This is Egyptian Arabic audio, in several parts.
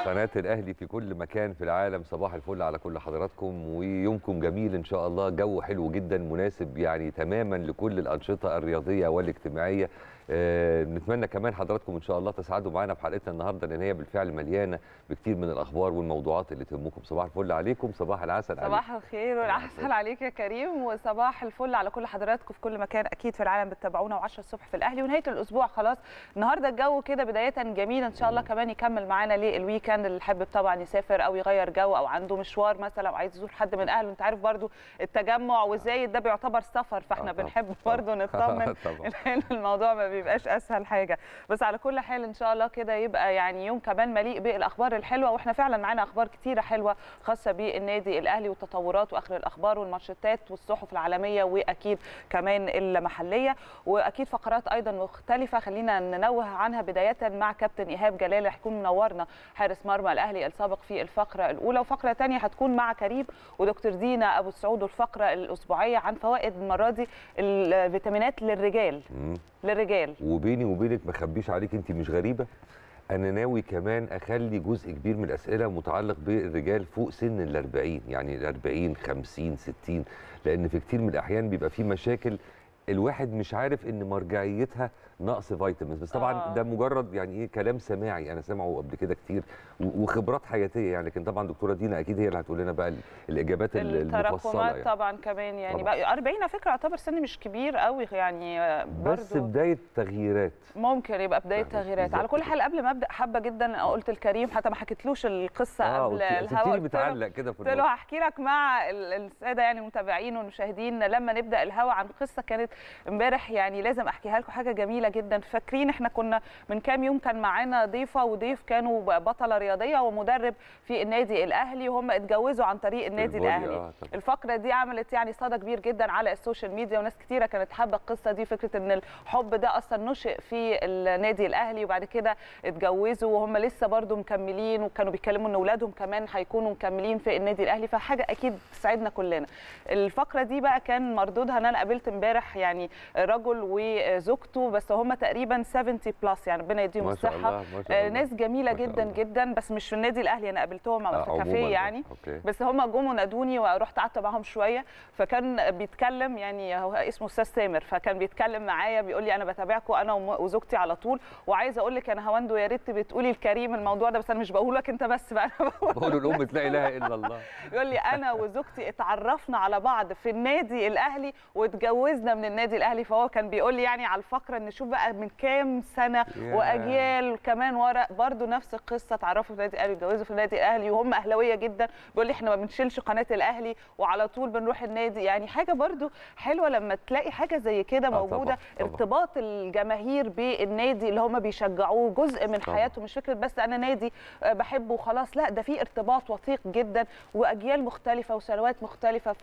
قناة الأهلي في كل مكان في العالم صباح الفل على كل حضراتكم ويومكم جميل إن شاء الله جو حلو جدا مناسب يعني تماما لكل الأنشطة الرياضية والاجتماعية آه، نتمنى كمان حضراتكم ان شاء الله تسعدوا معانا في حلقتنا النهارده لان هي بالفعل مليانه بكتير من الاخبار والموضوعات اللي تهمكم صباح الفل عليكم صباح العسل عليكم صباح الخير والعسل عليك يا كريم وصباح الفل على كل حضراتكم في كل مكان اكيد في العالم بتتابعونا و10 الصبح في الاهلي ونهايه الاسبوع خلاص النهارده الجو كده بدايه جميل ان شاء الله كمان يكمل معانا للويكند اللي حابب طبعا يسافر او يغير جو او عنده مشوار مثلا او عايز يزور حد من اهله انت عارف برضو التجمع والزايد ده بيعتبر سفر فاحنا آه طبعاً. بنحب برضو نطمن طبعا لان الموضوع ما بيبقاش اسهل حاجه بس على كل حال ان شاء الله كده يبقى يعني يوم كمان مليء بالاخبار الحلوه واحنا فعلا معانا اخبار كتيره حلوه خاصه بالنادي الاهلي والتطورات واخر الاخبار والمانشيتات والصحف العالميه واكيد كمان المحليه واكيد فقرات ايضا مختلفه خلينا ننوه عنها بدايه مع كابتن ايهاب جلال اللي هيكون منورنا حارس مرمى الاهلي السابق في الفقره الاولى وفقره ثانيه هتكون مع كريم ودكتور دينا ابو السعود والفقره الاسبوعيه عن فوائد المره دي الفيتامينات للرجال مم. للرجال وبيني وبينك ما اخبيش عليك انت مش غريبه انا ناوي كمان اخلي جزء كبير من الاسئله متعلق بالرجال فوق سن ال 40 يعني ال 40 50 60 لان في كتير من الاحيان بيبقى في مشاكل الواحد مش عارف ان مرجعيتها نقص فيتامينز بس طبعا آه. ده مجرد يعني ايه كلام سماعي انا سامعه قبل كده كتير و- وخبرات حياتيه يعني لكن طبعا دكتوره دينا اكيد هي اللي هتقول لنا بقى ال- الاجابات ال- المفصله التراكمات يعني. طبعا كمان يعني طبعاً. بقى 40 على فكره يعتبر سن مش كبير قوي يعني آه، بس برضو بدايه تغييرات ممكن يبقى بدايه فاهمة تغييرات على بالظبط كل حال قبل ما ابدا حابه جدا قلت لكريم حتى ما حكيتلوش القصه اه قبل قلت- الهوا سبتيني قلت له- متعلق كده في قلت له النص. هحكي لك مع ال- الساده يعني المتابعين والمشاهدين لما نبدا الهوا عن قصه كانت امبارح يعني لازم احكيها لكم حاجه جميله جدا فاكرين احنا كنا من كام يوم كان معانا ضيفه وضيف كانوا بطله رياضيه ومدرب في النادي الاهلي وهم اتجوزوا عن طريق النادي الفولي، الاهلي آه، طبعاً. الفقره دي عملت يعني صدى كبير جدا على السوشيال ميديا وناس كتيره كانت حابه القصه دي فكره ان الحب ده اصلا نشئ في النادي الاهلي وبعد كده اتجوزوا وهم لسه برضو مكملين وكانوا بيتكلموا ان اولادهم كمان هيكونوا مكملين في النادي الاهلي فحاجه اكيد تسعدنا كلنا الفقره دي بقى كان مردودها ان انا قابلت امبارح يعني رجل وزوجته بس هم تقريبا 70 بلس يعني ربنا يديهم ما شاء الصحه الله ما شاء آه، الله ناس جميله ما شاء جدا الله. جدا بس مش في النادي الاهلي انا قابلتهم آه، في عموماً كافيه بقى. يعني اوكي بس هم جم ونادوني ورحت قعدت معاهم شويه فكان بيتكلم يعني هو اسمه استاذ سامر فكان بيتكلم معايا بيقول لي انا بتابعكم انا وم- وزوجتي على طول وعايزه اقول لك انا هواندو يا ريت بتقولي لكريم الموضوع ده بس انا مش بقول لك انت بس بقى انا بقول بقول الام لا اله الا الله يقول لي انا وزوجتي اتعرفنا على بعض في النادي الاهلي واتجوزنا من النادي الاهلي فهو كان بيقول لي يعني على الفقره ان شوف بقى من كام سنه ياه. واجيال كمان ورا برضو نفس القصه اتعرفوا في النادي الاهلي اتجوزوا في النادي الاهلي وهم اهلاويه جدا بيقول لي احنا ما بنشيلش قناه الاهلي وعلى طول بنروح النادي يعني حاجه برضو حلوه لما تلاقي حاجه زي كده طبعاً، موجوده طبعاً. ارتباط الجماهير بالنادي اللي هم بيشجعوه جزء من طبعاً. حياتهم مش فكره بس انا نادي آه، بحبه وخلاص لا ده في ارتباط وثيق جدا واجيال مختلفه وسنوات مختلفه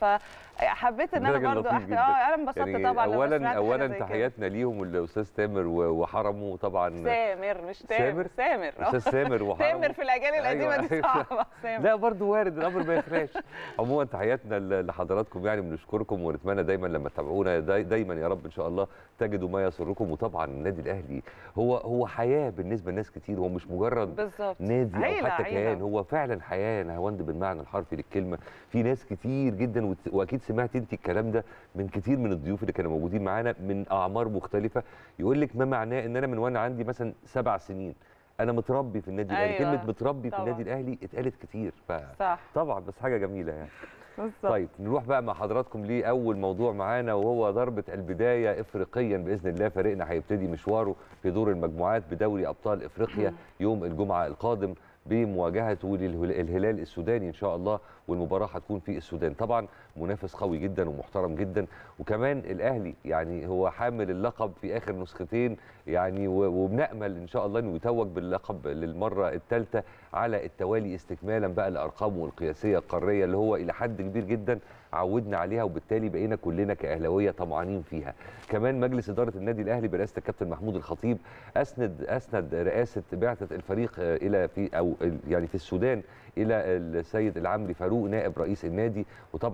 فحبيت ان انا راجل برضو لطيف احكي جداً. اه انا انبسطت يعني طبعا لما اولا سمعت حاجة اولا زي كده. تحياتنا ليهم الاستاذ تامر و- وحرمه طبعا سامر مش تامر سامر؟ سامر استاذ تامر وحرمه تامر في الاجيال القديمه أيوة، دي أيوة. صعبه سامر لا برضه وارد الامر ما يخلاش عموما تحياتنا ل- لحضراتكم يعني بنشكركم ونتمنى دايما لما تتابعونا داي دايما يا رب ان شاء الله تجدوا ما يسركم وطبعا النادي الاهلي هو هو حياه بالنسبه لناس كتير هو مش مجرد بالظبط نادي او عيلة، حتى عيلة. كيان هو فعلا حياه نهاوند بالمعنى الحرفي للكلمه في ناس كتير جدا وت- واكيد سمعت انت الكلام ده من كتير من الضيوف اللي كانوا موجودين معانا من اعمار مختلفه يقول لك ما معناه ان انا من وانا عندي مثلا سبع سنين انا متربي في النادي الاهلي أيوة، كلمه متربي في طبعاً. النادي الاهلي اتقالت كتير صح فطبعا بس حاجه جميله يعني بالظبط طيب نروح بقى مع حضراتكم لاول موضوع معانا وهو ضربه البدايه افريقيا باذن الله فريقنا هيبتدي مشواره في دور المجموعات بدوري ابطال افريقيا يوم الجمعه القادم بمواجهته للهلال السوداني ان شاء الله والمباراه هتكون في السودان طبعا منافس قوي جدا ومحترم جدا وكمان الاهلي يعني هو حامل اللقب في اخر نسختين يعني و- وبنامل ان شاء الله انه يتوج باللقب للمره الثالثه على التوالي استكمالا بقى لارقامه القياسيه القاريه اللي هو الى حد كبير جدا عودنا عليها وبالتالي بقينا كلنا كاهلاويه طمعانين فيها كمان مجلس اداره النادي الاهلي برئاسه الكابتن محمود الخطيب اسند اسند رئاسه بعثه الفريق آه، الى في او يعني في السودان الى السيد العمري فاروق نائب رئيس النادي وطبعا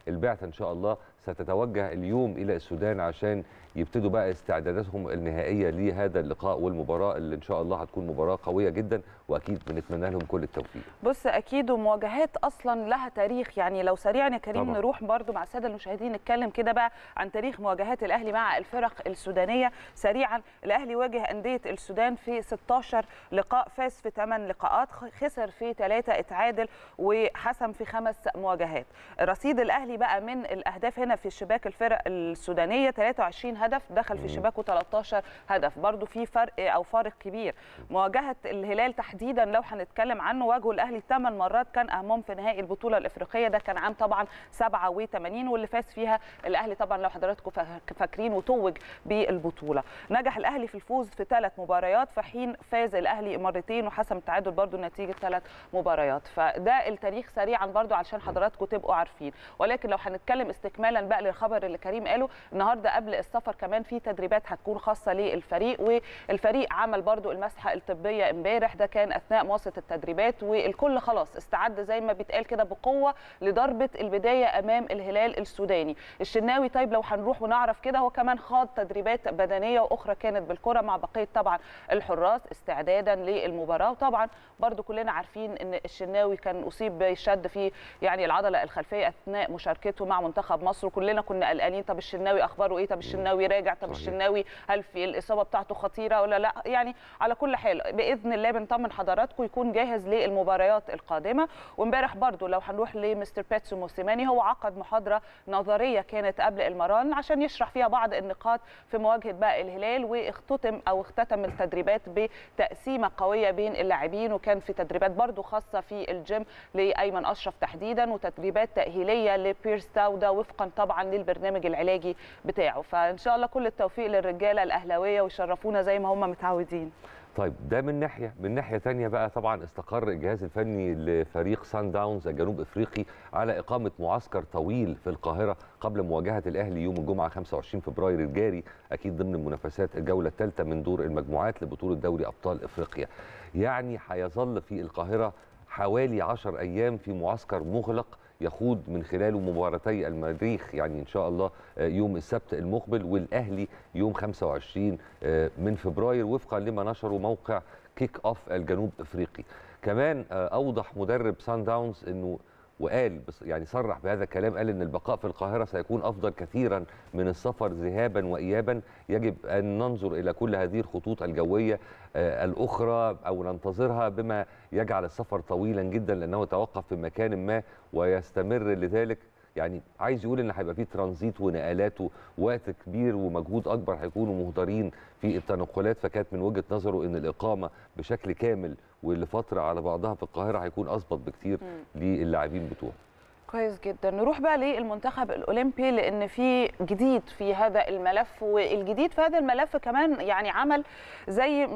البعثه ان شاء الله ستتوجه اليوم الى السودان عشان يبتدوا بقى استعداداتهم النهائيه لهذا اللقاء والمباراه اللي ان شاء الله هتكون مباراه قويه جدا واكيد بنتمنى لهم كل التوفيق بص اكيد ومواجهات اصلا لها تاريخ يعني لو سريعا يا كريم طبعا. نروح برضو مع الساده المشاهدين نتكلم كده بقى عن تاريخ مواجهات الاهلي مع الفرق السودانيه سريعا الاهلي واجه انديه السودان في 16 لقاء فاز في 8 لقاءات خسر في 3 اتعادل وحسم في خمس مواجهات رصيد الاهلي بقى من الاهداف هنا في شباك الفرق السودانيه 23 هدف دخل في شباكه 13 هدف برضو في فرق او فارق كبير مواجهه الهلال تحديدا لو هنتكلم عنه واجهه الاهلي 8 مرات كان اهمهم في نهائي البطوله الافريقيه ده كان عام طبعا 87 واللي فاز فيها الاهلي طبعا لو حضراتكم فاكرين وتوج بالبطوله نجح الاهلي في الفوز في ثلاث مباريات في حين فاز الاهلي مرتين وحسم التعادل برضو نتيجه ثلاث مباريات فده التاريخ سريعا برضو علشان حضراتكم تبقوا عارفين ولكن لو هنتكلم استكمالا بقى للخبر اللي كريم قاله النهارده قبل السفر كمان في تدريبات هتكون خاصه للفريق والفريق عمل برضو المسحه الطبيه امبارح ده كان اثناء مواصله التدريبات والكل خلاص استعد زي ما بيتقال كده بقوه لضربه البدايه امام الهلال السوداني الشناوي طيب لو هنروح ونعرف كده هو كمان خاض تدريبات بدنيه واخرى كانت بالكره مع بقيه طبعا الحراس استعدادا للمباراه وطبعا برضو كلنا عارفين ان الشناوي كان اصيب بشد في يعني العضله الخلفيه اثناء مشاركته مع منتخب مصر وكلنا كنا قلقانين طب الشناوي اخباره ايه طب الشناوي راجع طب صحيح. الشناوي هل في الاصابه بتاعته خطيره ولا لا يعني على كل حال باذن الله بنطمن حضراتكم يكون جاهز للمباريات القادمه وامبارح برضو لو هنروح لمستر بيتسو موسيماني هو عقد محاضره نظريه كانت قبل المران عشان يشرح فيها بعض النقاط في مواجهه بقى الهلال واختتم او اختتم التدريبات بتقسيمه قويه بين اللاعبين وكان في تدريبات برضو خاصه في الجيم لايمن اشرف تحديدا وتدريبات تاهيليه لبيرس تاودا وفقا طبعا للبرنامج العلاجي بتاعه فان شاء الله كل التوفيق للرجاله الاهلاويه ويشرفونا زي ما هم متعودين طيب ده من ناحيه من ناحيه تانية بقى طبعا استقر الجهاز الفني لفريق سان داونز الجنوب افريقي على اقامه معسكر طويل في القاهره قبل مواجهه الاهلي يوم الجمعه 25 فبراير الجاري اكيد ضمن منافسات الجوله الثالثه من دور المجموعات لبطوله دوري ابطال افريقيا يعني هيظل في القاهره حوالي 10 ايام في معسكر مغلق يخوض من خلاله مباراتي المريخ يعني ان شاء الله آه، يوم السبت المقبل والاهلي يوم 25 آه، من فبراير وفقا لما نشره موقع كيك اوف الجنوب افريقي كمان آه، اوضح مدرب سان داونز انه وقال بس يعني صرح بهذا الكلام قال ان البقاء في القاهره سيكون افضل كثيرا من السفر ذهابا وايابا يجب ان ننظر الى كل هذه الخطوط الجويه آه، الاخرى او ننتظرها بما يجعل السفر طويلا جدا لانه يتوقف في مكان ما ويستمر لذلك يعني عايز يقول ان هيبقى في ترانزيت ونقلات ووقت كبير ومجهود اكبر هيكونوا مهدرين في التنقلات فكانت من وجهه نظره ان الاقامه بشكل كامل ولفتره على بعضها في القاهره هيكون اظبط بكتير للاعبين بتوعه كويس جدا نروح بقى للمنتخب الاولمبي لان في جديد في هذا الملف والجديد في هذا الملف كمان يعني عمل زي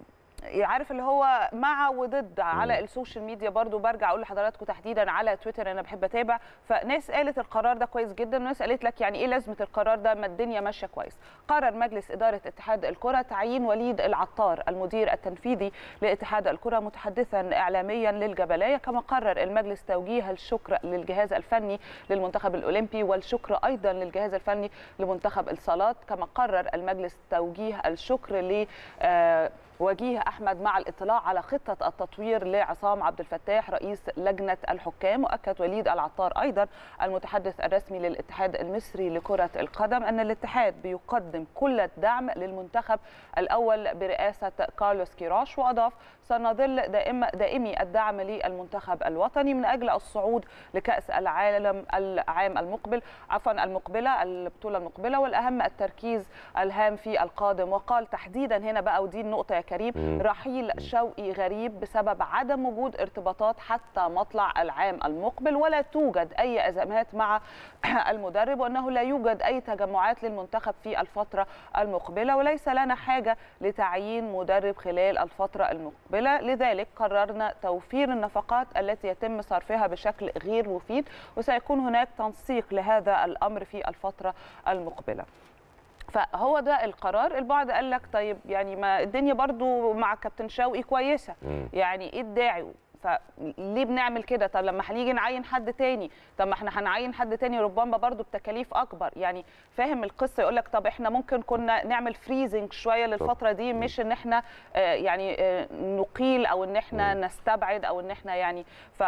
عارف اللي هو مع وضد على السوشيال ميديا برضو برجع اقول لحضراتكم تحديدا على تويتر انا بحب اتابع فناس قالت القرار ده كويس جدا وناس قالت لك يعني ايه لازمه القرار ده ما الدنيا ماشيه كويس قرر مجلس اداره اتحاد الكره تعيين وليد العطار المدير التنفيذي لاتحاد الكره متحدثا اعلاميا للجبليه كما قرر المجلس توجيه الشكر للجهاز الفني للمنتخب الاولمبي والشكر ايضا للجهاز الفني لمنتخب الصالات كما قرر المجلس توجيه الشكر ل آه وجيه احمد مع الاطلاع على خطه التطوير لعصام عبد الفتاح رئيس لجنه الحكام واكد وليد العطار ايضا المتحدث الرسمي للاتحاد المصري لكره القدم ان الاتحاد بيقدم كل الدعم للمنتخب الاول برئاسه كارلوس كيروش واضاف سنظل دائم دائمي الدعم للمنتخب الوطني من اجل الصعود لكاس العالم العام المقبل عفوا المقبله البطوله المقبله والاهم التركيز الهام في القادم وقال تحديدا هنا بقى ودي النقطه يا كريم مم. رحيل شوقي غريب بسبب عدم وجود ارتباطات حتى مطلع العام المقبل ولا توجد اي ازمات مع المدرب وانه لا يوجد اي تجمعات للمنتخب في الفتره المقبله وليس لنا حاجه لتعيين مدرب خلال الفتره المقبله لذلك قررنا توفير النفقات التي يتم صرفها بشكل غير مفيد وسيكون هناك تنسيق لهذا الامر في الفتره المقبله فهو ده القرار البعض قال لك طيب يعني ما الدنيا برضو مع كابتن شوقي كويسه مم. يعني ايه الداعي فليه بنعمل كده طب لما هنيجي نعين حد تاني طب ما احنا هنعين حد تاني ربما برضو بتكاليف اكبر يعني فاهم القصه يقول لك طب احنا ممكن كنا نعمل فريزنج شويه للفتره دي مش ان احنا آه، يعني آه، نقيل او ان احنا مم. نستبعد او ان احنا يعني ف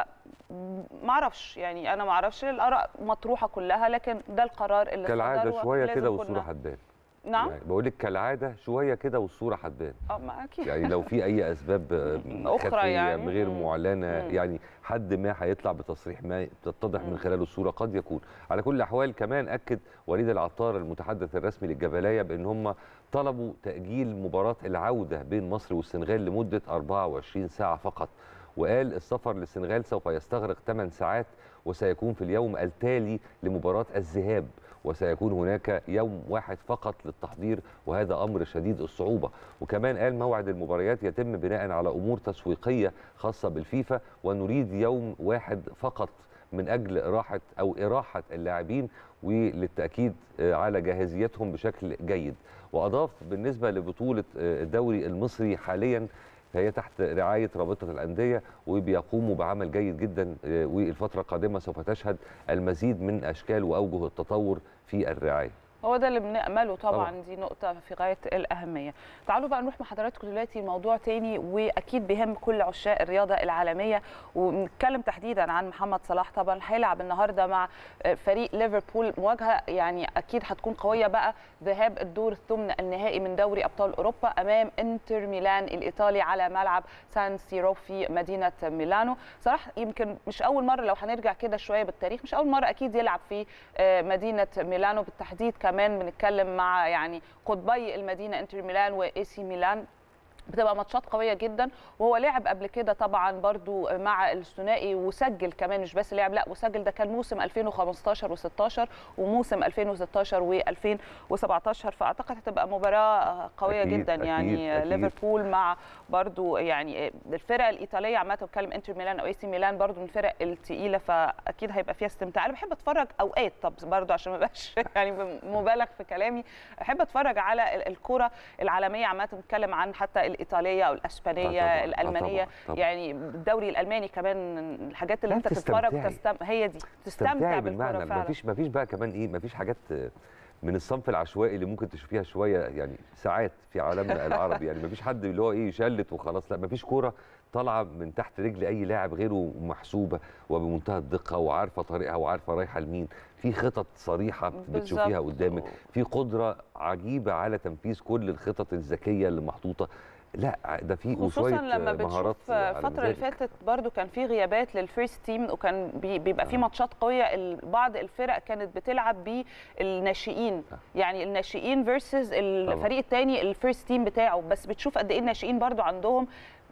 ما اعرفش يعني انا ما اعرفش الاراء مطروحه كلها لكن ده القرار اللي صدر كالعاده شويه ولازم كده كنا- والصوره هتبان نعم يعني بقول لك كالعاده شويه كده والصوره هتبان اه ما اكيد يعني لو في اي اسباب آه، أخرى خفيه يعني. غير مم. معلنه مم. يعني حد ما هيطلع بتصريح ما تتضح من مم. خلاله الصوره قد يكون على كل الاحوال كمان اكد وليد العطار المتحدث الرسمي للجبليه بان هم طلبوا تاجيل مباراه العوده بين مصر والسنغال لمده 24 ساعه فقط وقال السفر للسنغال سوف يستغرق 8 ساعات وسيكون في اليوم التالي لمباراه الذهاب وسيكون هناك يوم واحد فقط للتحضير وهذا امر شديد الصعوبه وكمان قال موعد المباريات يتم بناء على امور تسويقيه خاصه بالفيفا ونريد يوم واحد فقط من اجل راحه او اراحه اللاعبين وللتاكيد آه، على جاهزيتهم بشكل جيد واضاف بالنسبه لبطوله آه، الدوري المصري حاليا فهي تحت رعايه رابطه الانديه وبيقوموا بعمل جيد جدا آه، والفتره القادمه سوف تشهد المزيد من اشكال واوجه التطور في الرعايه هو ده اللي بنأمله طبعا, طبعاً. طبعا دي نقطة في غاية الأهمية تعالوا بقى نروح مع حضراتكم دلوقتي موضوع تاني وأكيد بيهم كل عشاق الرياضة العالمية ونتكلم تحديدا عن محمد صلاح طبعا هيلعب النهاردة مع فريق ليفربول مواجهة يعني أكيد هتكون قوية بقى ذهاب الدور الثمن النهائي من دوري أبطال أوروبا أمام انتر ميلان الإيطالي على ملعب سان سيرو في مدينة ميلانو صلاح يمكن مش أول مرة لو هنرجع كده شوية بالتاريخ مش أول مرة أكيد يلعب في آه، مدينة ميلانو بالتحديد كمان بنتكلم مع يعني قطبي المدينة انتر ميلان واي سي ميلان بتبقى ماتشات قويه جدا وهو لعب قبل كده طبعا برضو مع الثنائي وسجل كمان مش بس لعب لا وسجل ده كان موسم 2015 و16 وموسم 2016 و2017 فاعتقد هتبقى مباراه قويه أكيد، جدا أكيد، يعني أكيد. ليفربول مع برضو يعني الفرق الايطاليه عامه بتكلم انتر ميلان او اي سي ميلان برضو من الفرق الثقيله فاكيد هيبقى فيها استمتاع انا بحب اتفرج اوقات طب برضو عشان ما بقاش يعني مبالغ في كلامي احب اتفرج على ال- الكره العالميه عامه بتكلم عن حتى الايطاليه او الاسبانيه آه طبعاً، آه الالمانيه طبعاً، طبعاً. يعني الدوري الالماني كمان الحاجات اللي لا، انت تتفرج تستمتعي. وتستم... هي دي تستمتع تستمتعي بالكره بالمعنى فعلا مفيش مفيش بقى كمان ايه مفيش حاجات آه، من الصنف العشوائي اللي ممكن تشوفيها شويه يعني ساعات في عالمنا العربي يعني مفيش حد اللي هو ايه يشلت وخلاص لا مفيش كوره طالعه من تحت رجل اي لاعب غيره محسوبه وبمنتهى الدقه وعارفه طريقها وعارفه رايحه لمين في خطط صريحه بتشوفيها بالظبط. قدامك في قدره عجيبه على تنفيذ كل الخطط الذكيه اللي محطوطه لا ده في خصوصا وشويه لما آه، مهارات بتشوف على الفتره اللي مزاجك. فاتت برضو كان في غيابات للفيرست تيم وكان بي- بيبقى في آه. ماتشات قويه ال- بعض الفرق كانت بتلعب بالناشئين آه. يعني الناشئين فيرسز الفريق الثاني الفيرست تيم بتاعه بس بتشوف قد ايه الناشئين برضو عندهم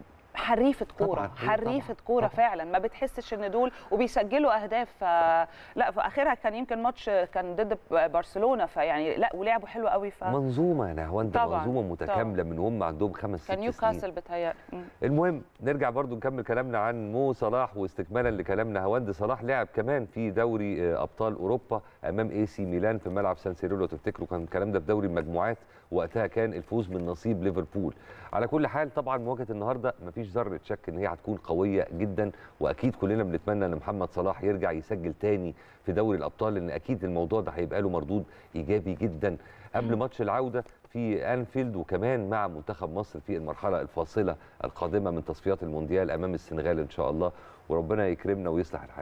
حريفه كوره طبعاً، أيوة حريفه طبعاً، كوره طبعاً. فعلا ما بتحسش ان دول وبيسجلوا اهداف ف... لا في اخرها كان يمكن ماتش كان ضد برشلونه فيعني لا ولعبوا حلو قوي ف منظومه يا نهواندا طبعاً، منظومه متكامله من هم عندهم خمس ست كان سنين نيوكاسل بتهيألي مم. المهم نرجع برضو نكمل كلامنا عن مو صلاح واستكمالا لكلامنا هوند صلاح لعب كمان في دوري آه، ابطال اوروبا امام اي سي ميلان في ملعب سان سيرو لو تفتكروا كان الكلام ده في دوري المجموعات وقتها كان الفوز من نصيب ليفربول على كل حال طبعا مواجهه النهارده مفيش ذره شك ان هي هتكون قويه جدا واكيد كلنا بنتمنى ان محمد صلاح يرجع يسجل تاني في دوري الابطال لان اكيد الموضوع ده هيبقى له مردود ايجابي جدا قبل ماتش العوده في انفيلد وكمان مع منتخب مصر في المرحله الفاصله القادمه من تصفيات المونديال امام السنغال ان شاء الله وربنا يكرمنا ويصلح الحال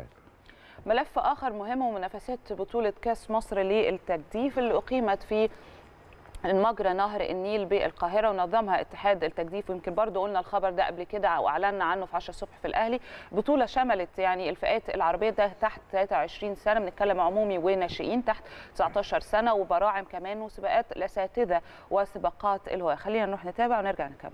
ملف اخر مهم ومنافسات بطوله كاس مصر للتجديف اللي اقيمت في المجرى نهر النيل بالقاهره ونظمها اتحاد التجديف ويمكن برضو قلنا الخبر ده قبل كده واعلنا عنه في 10 الصبح في الاهلي بطوله شملت يعني الفئات العربيه ده تحت 23 سنه بنتكلم عمومي وناشئين تحت 19 سنه وبراعم كمان وسباقات الاساتذه وسباقات الهواة خلينا نروح نتابع ونرجع نكمل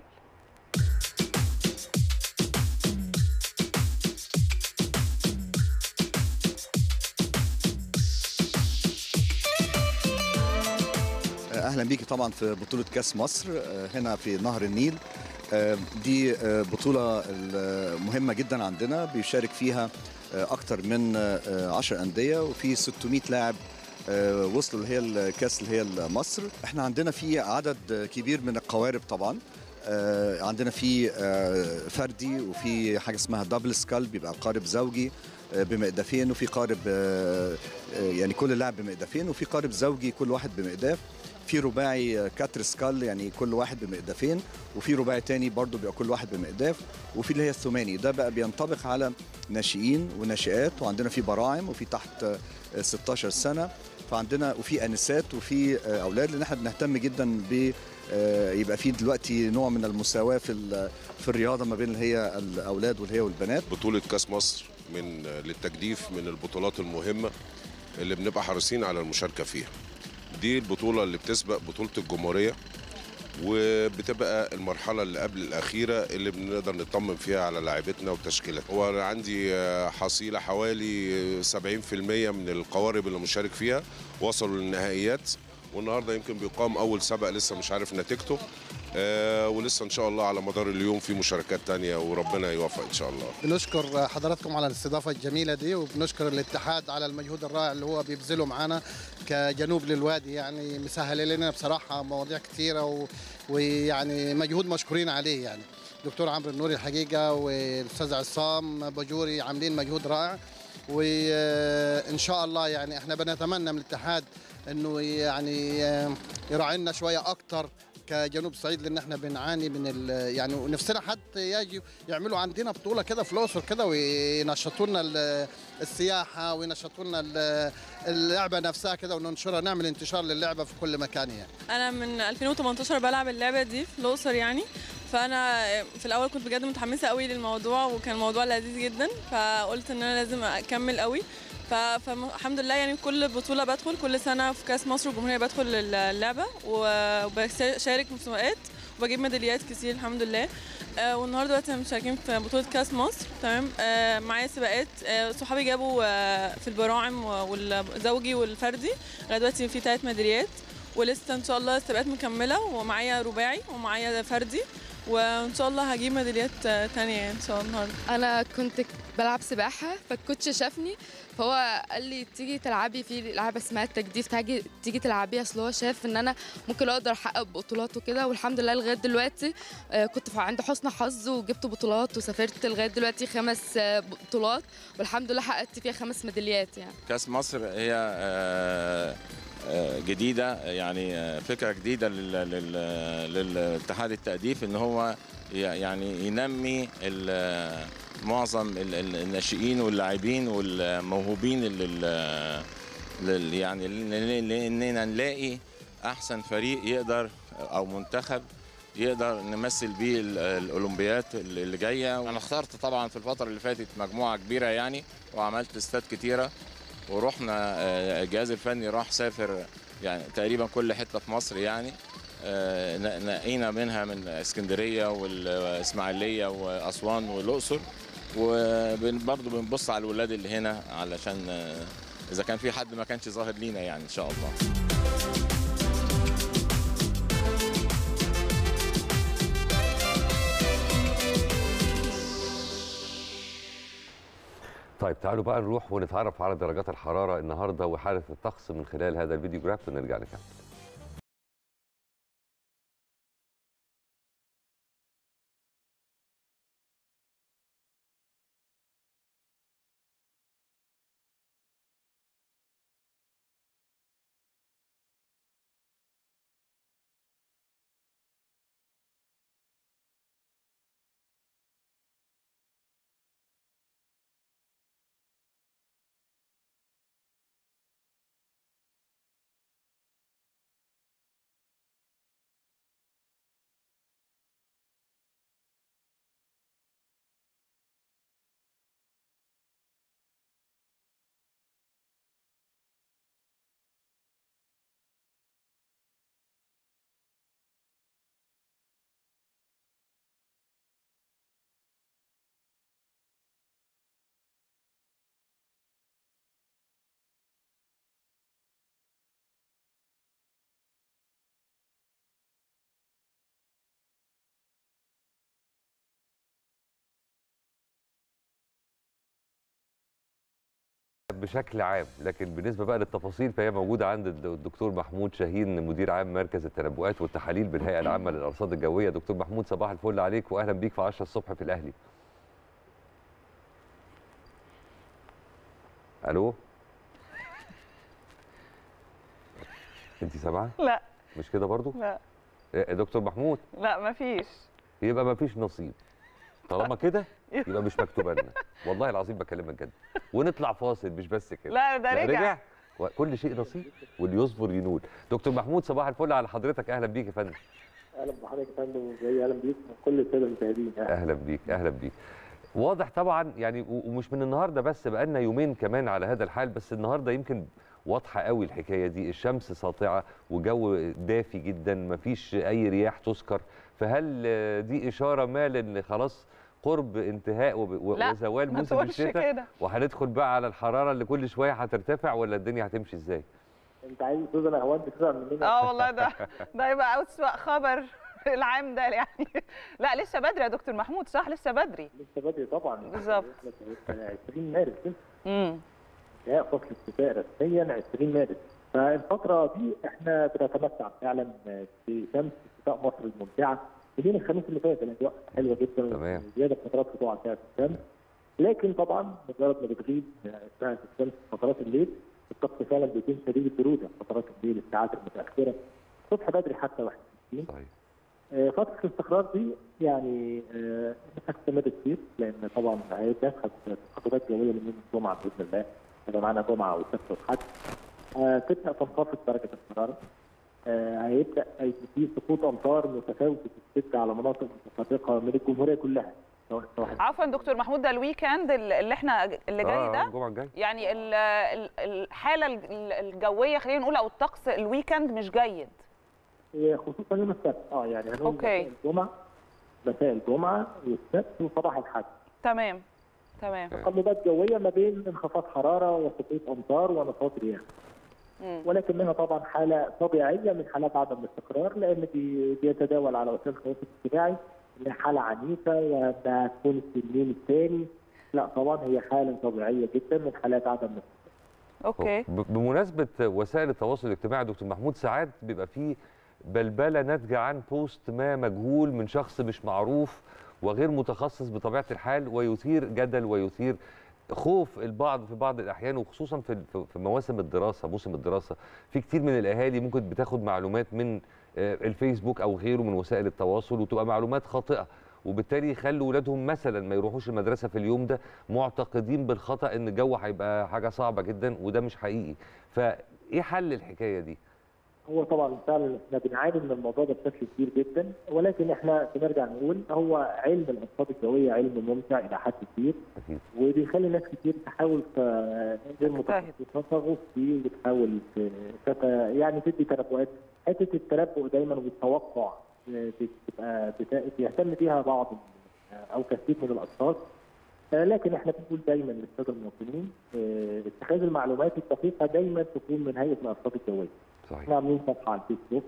اهلا بيكي طبعا في بطوله كاس مصر آه، هنا في نهر النيل آه، دي آه، بطوله مهمه جدا عندنا بيشارك فيها آه، اكتر من 10 انديه وفي 600 لاعب آه، وصلوا اللي هي الكاس اللي هي مصر احنا عندنا في عدد كبير من القوارب طبعا آه، عندنا في آه، فردي وفي حاجه اسمها دبل سكال بيبقى قارب زوجي آه، بمقدافين وفي قارب آه، آه، يعني كل لاعب بمقدافين وفي قارب زوجي كل واحد بمقداف في رباعي آه، كاتر سكال يعني كل واحد بمقدافين وفي رباعي تاني برضو بيبقى كل واحد بمقداف وفي اللي هي الثماني ده بقى بينطبق على ناشئين وناشئات وعندنا في براعم وفي تحت آه، 16 سنه فعندنا وفي انسات وفي آه، اولاد لان احنا بنهتم جدا ب آه، يبقى في دلوقتي نوع من المساواه في ال- في الرياضه ما بين اللي هي الاولاد واللي هي والبنات بطولة كأس مصر من للتجديف من البطولات المهمة اللي بنبقى حريصين على المشاركة فيها دي البطولة اللي بتسبق بطولة الجمهورية وبتبقى المرحلة اللي قبل الأخيرة اللي بنقدر نطمن فيها على لاعبتنا وتشكيلتنا هو أنا عندي آه، حصيلة حوالي 70% من القوارب اللي مشارك فيها وصلوا للنهائيات والنهارده يمكن بيقام أول سبق لسه مش عارف نتيجته آه ولسه إن شاء الله على مدار اليوم في مشاركات تانية وربنا يوفق إن شاء الله بنشكر حضراتكم على الاستضافة الجميلة دي وبنشكر الاتحاد على المجهود الرائع اللي هو بيبذله معانا كجنوب للوادي يعني مسهل لنا بصراحة مواضيع كثيرة و... ويعني مجهود مشكورين عليه يعني دكتور عمرو النوري الحقيقة والأستاذ عصام بجوري عاملين مجهود رائع وإن شاء الله يعني احنا بنتمنى من الاتحاد انه يعني يراعينا شوية أكتر كجنوب الصعيد لان احنا بنعاني من ال- يعني ونفسنا حتى يجي يعملوا عندنا بطوله كده في الاقصر كده وينشطوا لنا ال- السياحه وينشطوا لنا ال- اللعبه نفسها كده وننشرها نعمل انتشار للعبه في كل مكان يعني انا من 2018 بلعب اللعبه دي في الاقصر يعني فانا في الاول كنت بجد متحمسه قوي للموضوع وكان الموضوع لذيذ جدا فقلت ان انا لازم اكمل قوي ف- فالحمد لله يعني كل بطوله بدخل كل سنه في كاس مصر والجمهوريه بدخل اللعبه وبشارك في مسابقات وبجيب ميداليات كتير الحمد لله آه، والنهارده دلوقتي مشاركين في بطوله كاس مصر تمام آه، معايا سباقات آه، صحابي جابوا آه، في البراعم والزوجي والفردي لغايه دلوقتي في ثلاث ميداليات ولسه ان شاء الله السباقات مكمله ومعايا رباعي ومعايا فردي وان شاء الله هجيب ميداليات آه، تانية يعني ان شاء الله النهارده انا كنت بلعب سباحه فالكوتش شافني فهو قال لي تيجي تلعبي في لعبه اسمها التجديف تيجي تيجي تلعبيها اصل هو شاف ان انا ممكن اقدر احقق بطولات وكده والحمد لله لغايه دلوقتي آه، كنت في- عند حسن حظ وجبت بطولات وسافرت لغايه دلوقتي خمس آه، بطولات والحمد لله حققت فيها خمس ميداليات يعني كاس مصر هي آه، آه، جديدة يعني آه، فكرة جديدة لل- لل- للاتحاد التأديف إن هو ي- يعني ينمي ال- معظم ال- ال- الناشئين واللاعبين والموهوبين لل- لل- يعني ل- لأننا نلاقي أحسن فريق يقدر أو منتخب يقدر نمثل بيه ال- الأولمبيات اللي جاية أنا اخترت طبعا في الفترة اللي فاتت مجموعة كبيرة يعني وعملت استاد كتيرة ورحنا آه، الجهاز الفني راح سافر يعني تقريبا كل حته في مصر يعني آه، ن- نقينا منها من اسكندريه والاسماعيليه واسوان والاقصر وبرضه بنبص على الولاد اللي هنا علشان آه، اذا كان في حد ما كانش ظاهر لينا يعني ان شاء الله طيب تعالوا بقى نروح ونتعرف على درجات الحراره النهارده وحاله الطقس من خلال هذا الفيديو جراف ونرجع نكمل بشكل عام لكن بالنسبه بقى للتفاصيل فهي موجوده عند الد- الدكتور محمود شاهين مدير عام مركز التنبؤات والتحاليل بالهيئه العامه للارصاد الجويه دكتور محمود صباح الفل عليك واهلا بيك في 10 الصبح في الاهلي الو انت سامعه لا مش كده برضو لا يا دكتور محمود لا مفيش يبقى ما فيش نصيب طالما كده يبقى مش مكتوبه لنا والله العظيم بكلمك جد ونطلع فاصل مش بس كده لا ده لا، رجع وكل شيء نصيب واللي يصبر ينول دكتور محمود صباح الفل على حضرتك اهلا بيك يا فندم اهلا بحضرتك يا فندم وجاي اهلا بيك وكل الساده المشاهدين اهلا بيك اهلا بيك واضح طبعا يعني و- ومش من النهارده بس بقالنا يومين كمان على هذا الحال بس النهارده يمكن واضحه قوي الحكايه دي الشمس ساطعه وجو دافي جدا مفيش اي رياح تذكر فهل آه، دي اشاره ما لان خلاص قرب انتهاء وب- و- لا، وزوال ما موسم تقولش الشتاء كده. وهندخل بقى على الحراره اللي كل شويه هترتفع ولا الدنيا هتمشي ازاي انت عايز تقول انا هو انت تزعل مننا اه والله ده ده يبقى اسوأ خبر العام ده يعني لا لسه بدري يا دكتور محمود صح لسه بدري لسه بدري طبعا بالظبط. احنا 20 مارس لسه امم انتهاء فصل الشتاء رسميا 20 مارس فالفتره دي احنا بنتمتع فعلا بشمس شتاء مصر الممتعه من الخميس اللي فات الاجواء حلوه جدا تمام. زياده فترات سطوع ساعه الشمس لكن طبعا مجرد ما بتغيب ساعه الشمس فترات الليل الطقس فعلا بيكون شديد البروده فترات الليل الساعات المتاخره الصبح بدري حتى 61 صحيح آه، فترة الاستقرار دي يعني آه، هتستمر كتير لأن طبعا هيتدخل في تخطيطات جوية من يوم الجمعة بإذن الله هيبقى معانا جمعة وسبت وحد آه، تبدأ تنخفض درجة الحرارة آه، هيبدأ يبقى في سقوط أمطار متفاوتة الشدة على مناطق متفرقة من الجمهورية كلها سواء سواء عفوا دكتور محمود ده الويكند اللي احنا اللي جاي آه، ده الجمعه الجايه يعني ال- ال- الحاله ال- الجويه خلينا نقول او الطقس الويكند مش جيد آه، خصوصا يوم السبت اه يعني هنقول أوكي. مساء الجمعة مساء الجمعة والسبت وصباح الحد تمام تمام تقلبات جويه ما بين انخفاض حراره وسقوط امطار ونشاط رياح مم. ولكنها طبعا حاله طبيعيه من حالات عدم الاستقرار لان بي- بيتداول على وسائل التواصل الاجتماعي انها حاله عنيفه وانها تكون التنين الثاني لا طبعا هي حاله طبيعيه جدا من حالات عدم الاستقرار اوكي ب- بمناسبه وسائل التواصل الاجتماعي يا دكتور محمود ساعات بيبقى فيه بلبله ناتجه عن بوست ما مجهول من شخص مش معروف وغير متخصص بطبيعه الحال ويثير جدل ويثير خوف البعض في بعض الاحيان وخصوصا في في- في مواسم الدراسه موسم الدراسه في كتير من الاهالي ممكن بتاخد معلومات من آه، الفيسبوك او غيره من وسائل التواصل وتبقى معلومات خاطئه وبالتالي يخلوا ولادهم مثلا ما يروحوش المدرسه في اليوم ده معتقدين بالخطا ان الجو هيبقى حاجه صعبه جدا وده مش حقيقي فايه حل الحكايه دي هو طبعا فعلا احنا بنعاني من الموضوع ده بشكل كبير جدا ولكن احنا بنرجع نقول هو علم الارصاد الجويه علم ممتع الى حد كبير اكيد وبيخلي ناس كتير تحاول ت- غير تجتهد. متخصصه تغوص فيه وتحاول ت- تت- يعني تدي تنبؤات حته التنبؤ دايما والتوقع آه، بتبقى بتا- بيهتم بيها بعض ال- او كثير من الاشخاص آه، لكن احنا بنقول دايما للساده المواطنين آه، اتخاذ المعلومات الدقيقه دايما تكون من هيئه الارصاد الجويه. احنا صحيح عاملين صفحه على الفيسبوك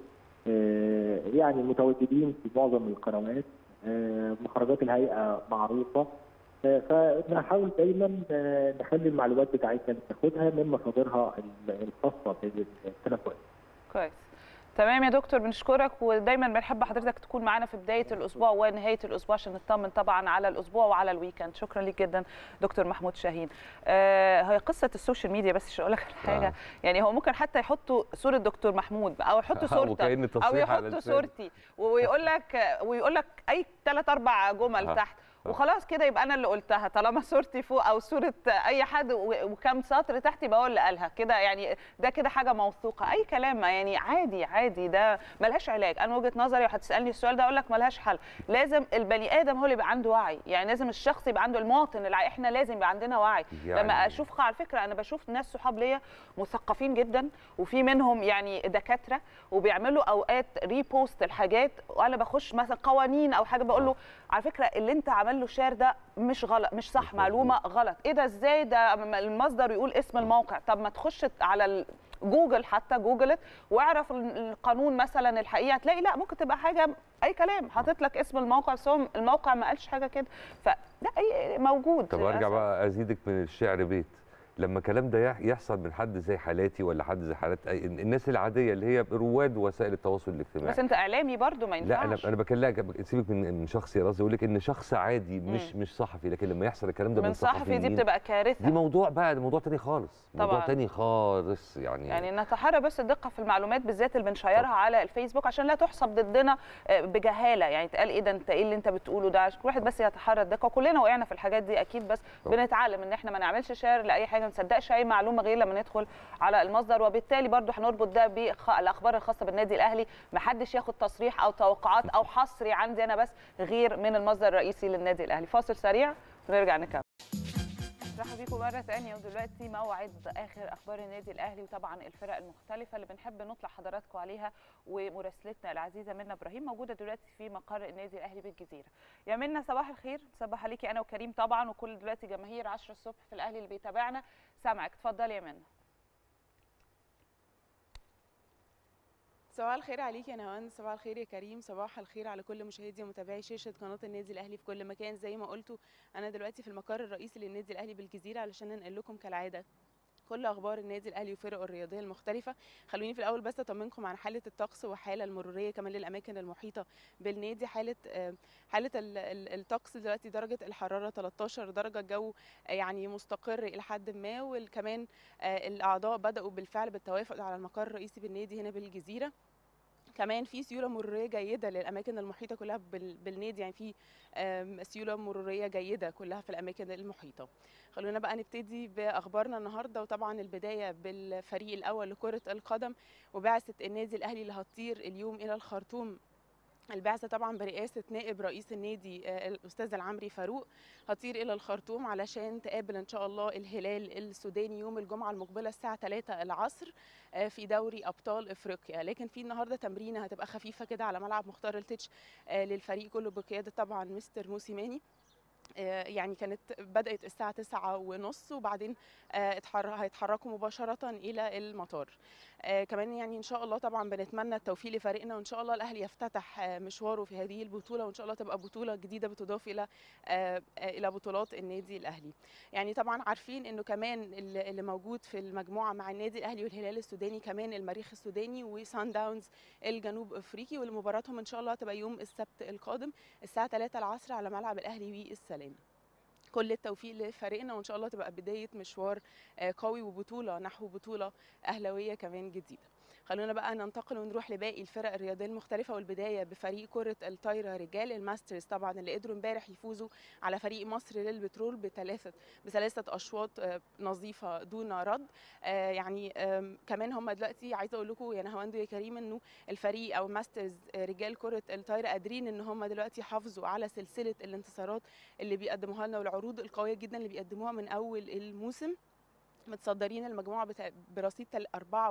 آه، يعني متواجدين في معظم القنوات آه، مخرجات الهيئه معروفه آه، فنحاول دايما آه، نخلي المعلومات بتاعتنا ناخدها من مصادرها ال- الخاصه بالتنبؤات. كويس تمام يا دكتور بنشكرك ودايما بنحب حضرتك تكون معانا في بدايه الاسبوع ونهايه الاسبوع عشان نطمن طبعا على الاسبوع وعلى الويكند شكرا ليك جدا دكتور محمود شاهين آه هي قصه السوشيال ميديا بس مش هقول لك على حاجه آه. يعني هو ممكن حتى يحطوا صوره دكتور محمود او يحطوا صورتك وكأن او تصريح على يحطوا لسانه. صورتي ويقول لك ويقول لك اي ثلاث اربع جمل آه. تحت آه. وخلاص كده يبقى انا اللي قلتها طالما صورتي فوق او صوره اي حد و- وكم سطر تحت يبقى هو اللي قالها كده يعني ده كده حاجه موثوقه اي كلام يعني عادي عادي ده ملهاش علاج انا وجهه نظري وهتسالني السؤال ده اقول لك ملهاش حل لازم البني ادم هو اللي يبقى عنده وعي يعني لازم الشخص يبقى عنده المواطن العي احنا لازم يبقى عندنا وعي يعني- لما اشوف على فكره انا بشوف ناس صحاب ليا مثقفين جدا وفي منهم يعني دكاتره وبيعملوا اوقات ريبوست الحاجات وانا بخش مثلا قوانين او حاجه بقول له على فكره اللي انت عمل له شير ده مش غلط مش صح مش معلومه غلط ايه ده ازاي ده م- المصدر يقول اسم الموقع طب ما تخش على ال- جوجل حتى جوجلت واعرف ال- القانون مثلا الحقيقه هتلاقي لا ممكن تبقى حاجه اي كلام حاطط لك اسم الموقع بس هو الموقع ما قالش حاجه كده فده اي موجود طب ارجع للأسف. بقى ازيدك من الشعر بيت لما الكلام ده يح- يحصل من حد زي حالاتي ولا حد زي حالات أي- الناس العاديه اللي هي رواد وسائل التواصل الاجتماعي بس انت اعلامي برضو ما لا انا ينفعش انا بكلمك سيبك من من شخص راسي يقول لك ان شخص عادي مش مم. مش صحفي لكن لما يحصل الكلام ده من, من صحفي دي صحفيين، بتبقى كارثه دي موضوع بقى ده موضوع تاني خالص موضوع طبعاً. تاني خالص يعني, يعني نتحرى بس الدقه في المعلومات بالذات اللي بنشيرها على الفيسبوك عشان لا تحسب ضدنا آه، بجهاله يعني تقال ايه ده انت ايه اللي انت بتقوله ده عشان كل واحد بس يتحرى الدقه وكلنا وقعنا في الحاجات دي اكيد بس طبعاً. بنتعلم ان احنا ما نعملش شير لاي حاجه ما نصدقش اي معلومه غير لما ندخل على المصدر وبالتالي برضو هنربط ده بالاخبار الخاصه بالنادي الاهلي ما حدش ياخد تصريح او توقعات او حصري عندي انا بس غير من المصدر الرئيسي للنادي الاهلي فاصل سريع ونرجع نكمل مرحبا بيكم مرة ثانية ودلوقتي موعد آخر أخبار النادي الأهلي وطبعا الفرق المختلفة اللي بنحب نطلع حضراتكم عليها ومراسلتنا العزيزة منى إبراهيم موجودة دلوقتي في مقر النادي الأهلي بالجزيرة. يا منى صباح الخير، صباح عليكي أنا وكريم طبعا وكل دلوقتي جماهير 10 الصبح في الأهلي اللي بيتابعنا سامعك اتفضلي يا منى. صباح الخير عليك يا نهاوند صباح الخير يا كريم صباح الخير على كل مشاهدي ومتابعي شاشه قناه النادي الاهلي في كل مكان زي ما قلتوا انا دلوقتي في المقر الرئيسي للنادي الاهلي بالجزيره علشان ننقل لكم كالعاده كل اخبار النادي الاهلي وفرقه الرياضيه المختلفه خلوني في الاول بس اطمنكم عن حاله الطقس وحاله المروريه كمان للاماكن المحيطه بالنادي حاله آه، حاله ال- ال- الطقس دلوقتي درجه الحراره 13 درجه الجو آه، يعني مستقر الى حد ما وكمان آه، الاعضاء بداوا بالفعل بالتوافد على المقر الرئيسي بالنادي هنا بالجزيره كمان في سيوله مروريه جيده للاماكن المحيطه كلها بال- بالنادي يعني في آم، سيوله مروريه جيده كلها في الاماكن المحيطه خلونا بقى نبتدي باخبارنا النهارده وطبعا البدايه بالفريق الاول لكره القدم وبعثه النادي الاهلي اللي هتطير اليوم الى الخرطوم البعثة طبعا برئاسة نائب رئيس النادي آه، الأستاذ العمري فاروق هتطير إلى الخرطوم علشان تقابل إن شاء الله الهلال السوداني يوم الجمعة المقبلة الساعة 3 العصر آه، في دوري أبطال إفريقيا لكن في النهاردة تمرينة هتبقى خفيفة كده على ملعب مختار التتش آه، للفريق كله بقيادة طبعا مستر موسيماني آه، يعني كانت بدأت الساعة تسعة ونص وبعدين آه، اتحر- هيتحركوا مباشرة إلى المطار آه، كمان يعني إن شاء الله طبعا بنتمنى التوفيق لفريقنا وإن شاء الله الأهلي يفتتح آه، مشواره في هذه البطولة وإن شاء الله تبقى بطولة جديدة بتضاف إلى آه، آه، إلى بطولات النادي الأهلي يعني طبعا عارفين إنه كمان اللي اللي موجود في المجموعة مع النادي الأهلي والهلال السوداني كمان المريخ السوداني وسان داونز الجنوب أفريقي واللي مباراتهم إن شاء الله هتبقى يوم السبت القادم الساعة 3 العصر على ملعب الأهلي والسلام كل التوفيق لفريقنا وان شاء الله تبقى بدايه مشوار آه، قوي وبطوله نحو بطوله اهلاويه كمان جديده خلونا بقى ننتقل ونروح لباقي الفرق الرياضيه المختلفه والبدايه بفريق كره الطايره رجال الماسترز طبعا اللي قدروا امبارح يفوزوا على فريق مصر للبترول بثلاثه بثلاثه اشواط آه، نظيفه دون رد آه، يعني آم، كمان هم دلوقتي عايزه اقول لكم يا نهاوند ويا كريم انه الفريق او ماسترز آه، رجال كره الطايره قادرين ان هم دلوقتي حافظوا على سلسله الانتصارات اللي بيقدموها لنا والعروض القويه جدا اللي بيقدموها من اول الموسم متصدرين المجموعه بتا- برصيد تل-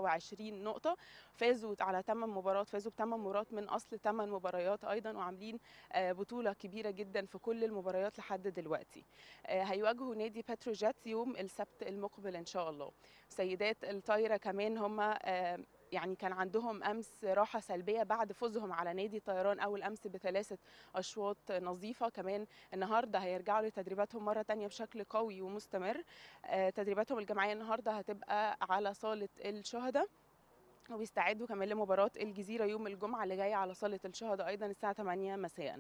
24 نقطه فازوا على 8 مباريات فازوا بثمان مباريات من اصل 8 مباريات ايضا وعاملين آه، بطوله كبيره جدا في كل المباريات لحد دلوقتي آه، هيواجهوا نادي باتروجيت يوم السبت المقبل ان شاء الله سيدات الطايره كمان هم آه، يعني كان عندهم امس راحه سلبيه بعد فوزهم على نادي طيران اول امس بثلاثه اشواط نظيفه كمان النهارده هيرجعوا لتدريباتهم مره تانية بشكل قوي ومستمر آه، تدريباتهم الجماعيه النهارده هتبقى على صاله الشهداء وبيستعدوا كمان لمباراة الجزيرة يوم الجمعة اللي جاية على صالة الشهداء أيضا الساعة 8 مساء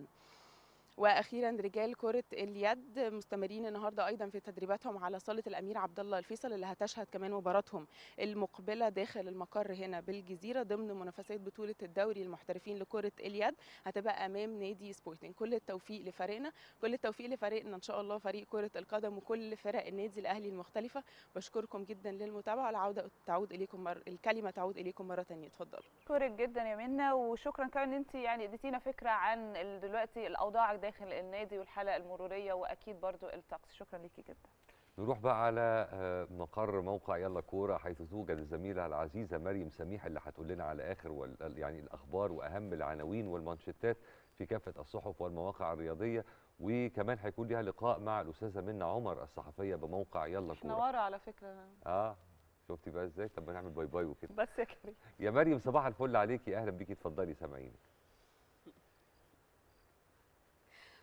واخيرا رجال كره اليد مستمرين النهارده ايضا في تدريباتهم على صاله الامير عبد الله الفيصل اللي هتشهد كمان مباراتهم المقبله داخل المقر هنا بالجزيره ضمن منافسات بطوله الدوري المحترفين لكره اليد هتبقى امام نادي سبورتنج كل التوفيق لفريقنا كل التوفيق لفريقنا ان شاء الله فريق كره القدم وكل فرق النادي الاهلي المختلفه بشكركم جدا للمتابعه العوده تعود اليكم مر... الكلمه تعود اليكم مره ثانيه اتفضلوا بشكرك جدا يا منى وشكرا كمان ان انت يعني اديتينا فكره عن ال- دلوقتي الاوضاع داخل النادي والحلقه المروريه واكيد برضو الطقس شكرا ليكي جدا نروح بقى على آه، مقر موقع يلا كوره حيث توجد الزميله العزيزه مريم سميح اللي هتقول لنا على اخر وال يعني الاخبار واهم العناوين والمانشيتات في كافه الصحف والمواقع الرياضيه وكمان هيكون ليها لقاء مع الاستاذه منى عمر الصحفيه بموقع يلا كوره نواره على فكره اه شفتي بقى ازاي طب ما نعمل باي باي وكده بس يا كريم يا مريم صباح الفل عليكي اهلا بيكي اتفضلي سامعينك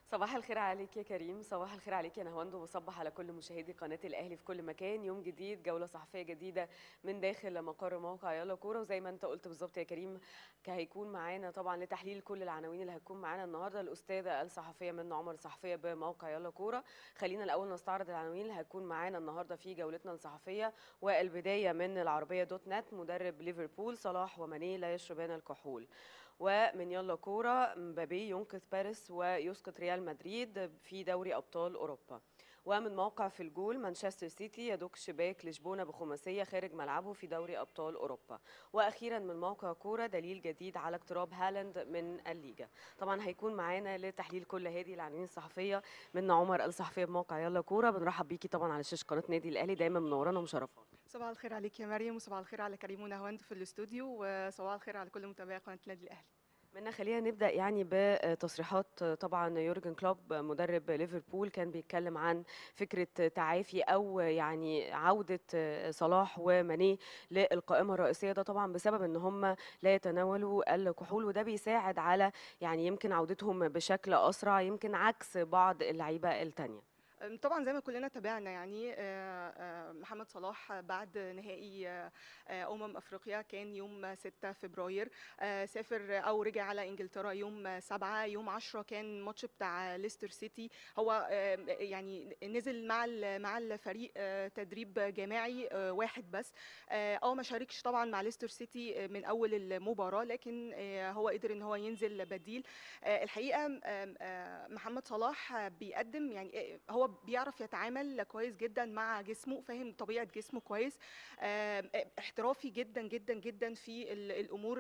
صباح الخير عليك يا كريم صباح الخير عليك يا نهواند وبصبح على كل مشاهدي قناة الأهلي في كل مكان يوم جديد جولة صحفية جديدة من داخل مقر موقع يلا كورة وزي ما انت قلت بالظبط يا كريم هيكون معانا طبعا لتحليل كل العناوين اللي هتكون معانا النهارده الأستاذة الصحفية من عمر الصحفية بموقع يلا كورة خلينا الأول نستعرض العناوين اللي هتكون معانا النهارده في جولتنا الصحفية والبداية من العربية دوت نت مدرب ليفربول صلاح وماني لا يشربان الكحول ومن يلا كورة مبابي ينقذ باريس ويسقط ريال مدريد في دوري أبطال أوروبا ومن موقع في الجول مانشستر سيتي يدك شباك لشبونة بخماسية خارج ملعبه في دوري أبطال أوروبا وأخيرا من موقع كورة دليل جديد على اقتراب هالاند من الليجا طبعا هيكون معانا لتحليل كل هذه العناوين الصحفية من عمر الصحفية بموقع يلا كورة بنرحب بيكي طبعا على شاشة قناة نادي الأهلي دايما منورانا ومشرفانا صباح الخير عليك يا مريم وصباح الخير على كريم ونهواند في الاستوديو وصباح الخير على كل متابعي قناه النادي الاهلي منا خلينا نبدا يعني بتصريحات طبعا يورجن كلوب مدرب ليفربول كان بيتكلم عن فكره تعافي او يعني عوده صلاح وماني للقائمه الرئيسيه ده طبعا بسبب ان هم لا يتناولوا الكحول وده بيساعد على يعني يمكن عودتهم بشكل اسرع يمكن عكس بعض اللعيبه الثانيه طبعا زي ما كلنا تابعنا يعني محمد صلاح بعد نهائي امم افريقيا كان يوم 6 فبراير سافر او رجع على انجلترا يوم 7 يوم 10 كان ماتش بتاع ليستر سيتي هو يعني نزل مع مع الفريق تدريب جماعي واحد بس اه ما شاركش طبعا مع ليستر سيتي من اول المباراه لكن هو قدر ان هو ينزل بديل الحقيقه محمد صلاح بيقدم يعني هو بيعرف يتعامل كويس جدا مع جسمه فاهم طبيعه جسمه كويس احترافي جدا جدا جدا في الامور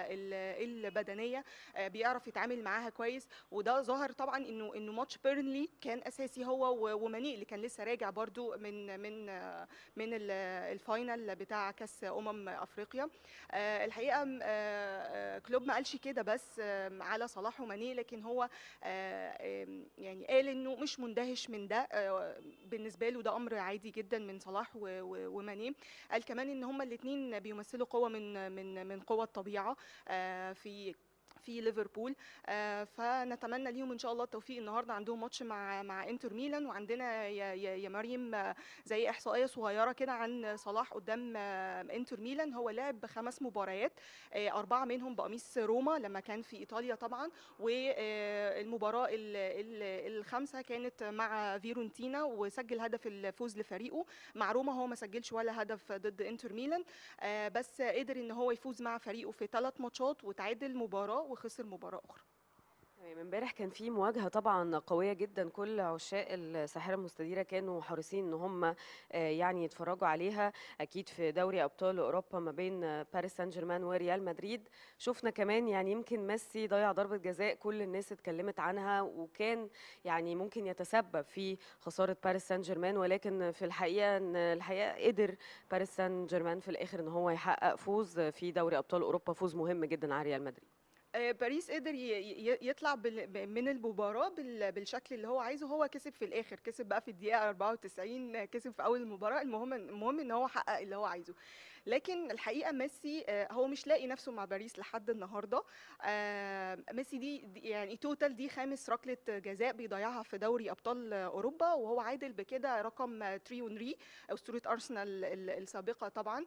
البدنيه بيعرف يتعامل معاها كويس وده ظهر طبعا انه انه ماتش بيرنلي كان اساسي هو وماني اللي كان لسه راجع برده من من من الفاينل بتاع كاس امم افريقيا الحقيقه كلوب ما قالش كده بس على صلاح وماني لكن هو يعني قال انه مش مندهش من ده بالنسبه له ده امر عادي جدا من صلاح وماني قال كمان ان هما الاثنين بيمثلوا قوه من من من قوى الطبيعه في في ليفربول آه فنتمنى ليهم ان شاء الله التوفيق النهارده عندهم ماتش مع مع انتر ميلان وعندنا يا, يا, يا مريم آه زي احصائيه صغيره كده عن صلاح قدام آه انتر ميلان هو لعب خمس مباريات اربعه منهم بقميص روما لما كان في ايطاليا طبعا والمباراه الخامسه كانت مع فيرونتينا وسجل هدف الفوز لفريقه مع روما هو ما سجلش ولا هدف ضد انتر ميلان بس قدر ان هو يفوز مع فريقه في ثلاث ماتشات وتعادل مباراه وخسر مباراه اخرى تمام امبارح كان في مواجهه طبعا قويه جدا كل عشاق الساحره المستديره كانوا حريصين ان هم يعني يتفرجوا عليها اكيد في دوري ابطال اوروبا ما بين باريس سان جيرمان وريال مدريد شفنا كمان يعني يمكن ميسي ضيع ضربه جزاء كل الناس اتكلمت عنها وكان يعني ممكن يتسبب في خساره باريس سان جيرمان ولكن في الحقيقه ان الحقيقه قدر باريس سان جيرمان في الاخر ان هو يحقق فوز في دوري ابطال اوروبا فوز مهم جدا على ريال مدريد باريس قدر يطلع من المباراه بالشكل اللي هو عايزه هو كسب في الاخر كسب بقى في الدقيقه 94 كسب في اول المباراه المهم المهم ان هو حقق اللي هو عايزه لكن الحقيقه ميسي هو مش لاقي نفسه مع باريس لحد النهارده ميسي دي يعني توتال دي خامس ركله جزاء بيضيعها في دوري ابطال اوروبا وهو عادل بكده رقم تريونري اسطوره ارسنال السابقه طبعا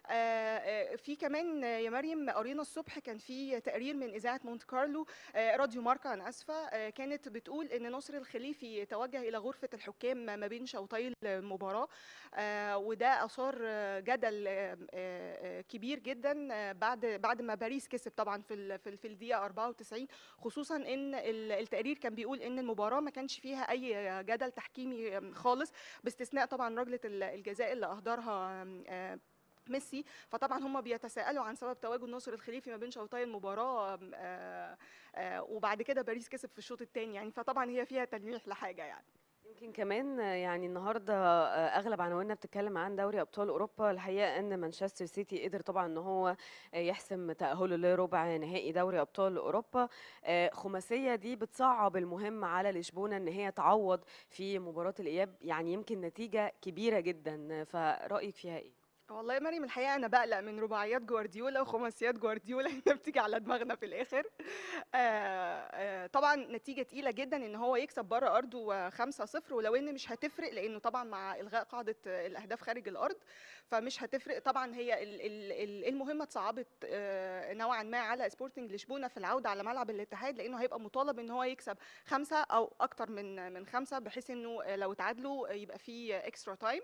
في كمان يا مريم قرينا الصبح كان في تقرير من اذاعه مونت كارلو راديو ماركا انا اسفه كانت بتقول ان ناصر الخليفي توجه الى غرفه الحكام ما بين شوطي المباراه وده اثار جدل كبير جدا بعد بعد ما باريس كسب طبعا في في الدقيقه 94 خصوصا ان التقرير كان بيقول ان المباراه ما كانش فيها اي جدل تحكيمي خالص باستثناء طبعا ركله الجزاء اللي اهدرها ميسي فطبعا هم بيتساءلوا عن سبب تواجد ناصر الخليفي ما بين شوطي المباراه آآ آآ وبعد كده باريس كسب في الشوط الثاني يعني فطبعا هي فيها تلميح لحاجه يعني يمكن كمان يعني النهارده اغلب عناويننا بتتكلم عن دوري ابطال اوروبا الحقيقه ان مانشستر سيتي قدر طبعا ان هو يحسم تاهله لربع نهائي دوري ابطال اوروبا خماسيه دي بتصعب المهم على لشبونه ان هي تعوض في مباراه الاياب يعني يمكن نتيجه كبيره جدا فرايك فيها ايه والله يا مريم الحقيقه انا بقلق من رباعيات جوارديولا وخماسيات جوارديولا هي بتيجي على دماغنا في الاخر آه، آه، طبعا نتيجه تقيله جدا ان هو يكسب بره ارضه 5-0 ولو ان مش هتفرق لانه طبعا مع الغاء قاعده الاهداف خارج الارض فمش هتفرق طبعا هي ال- ال- ال- المهمه اتصعبت آه، نوعا ما على سبورتنج لشبونه في العوده على ملعب الاتحاد لانه هيبقى مطالب ان هو يكسب خمسه او اكتر من من خمسه بحيث انه لو تعادلوا يبقى في اكسترا تايم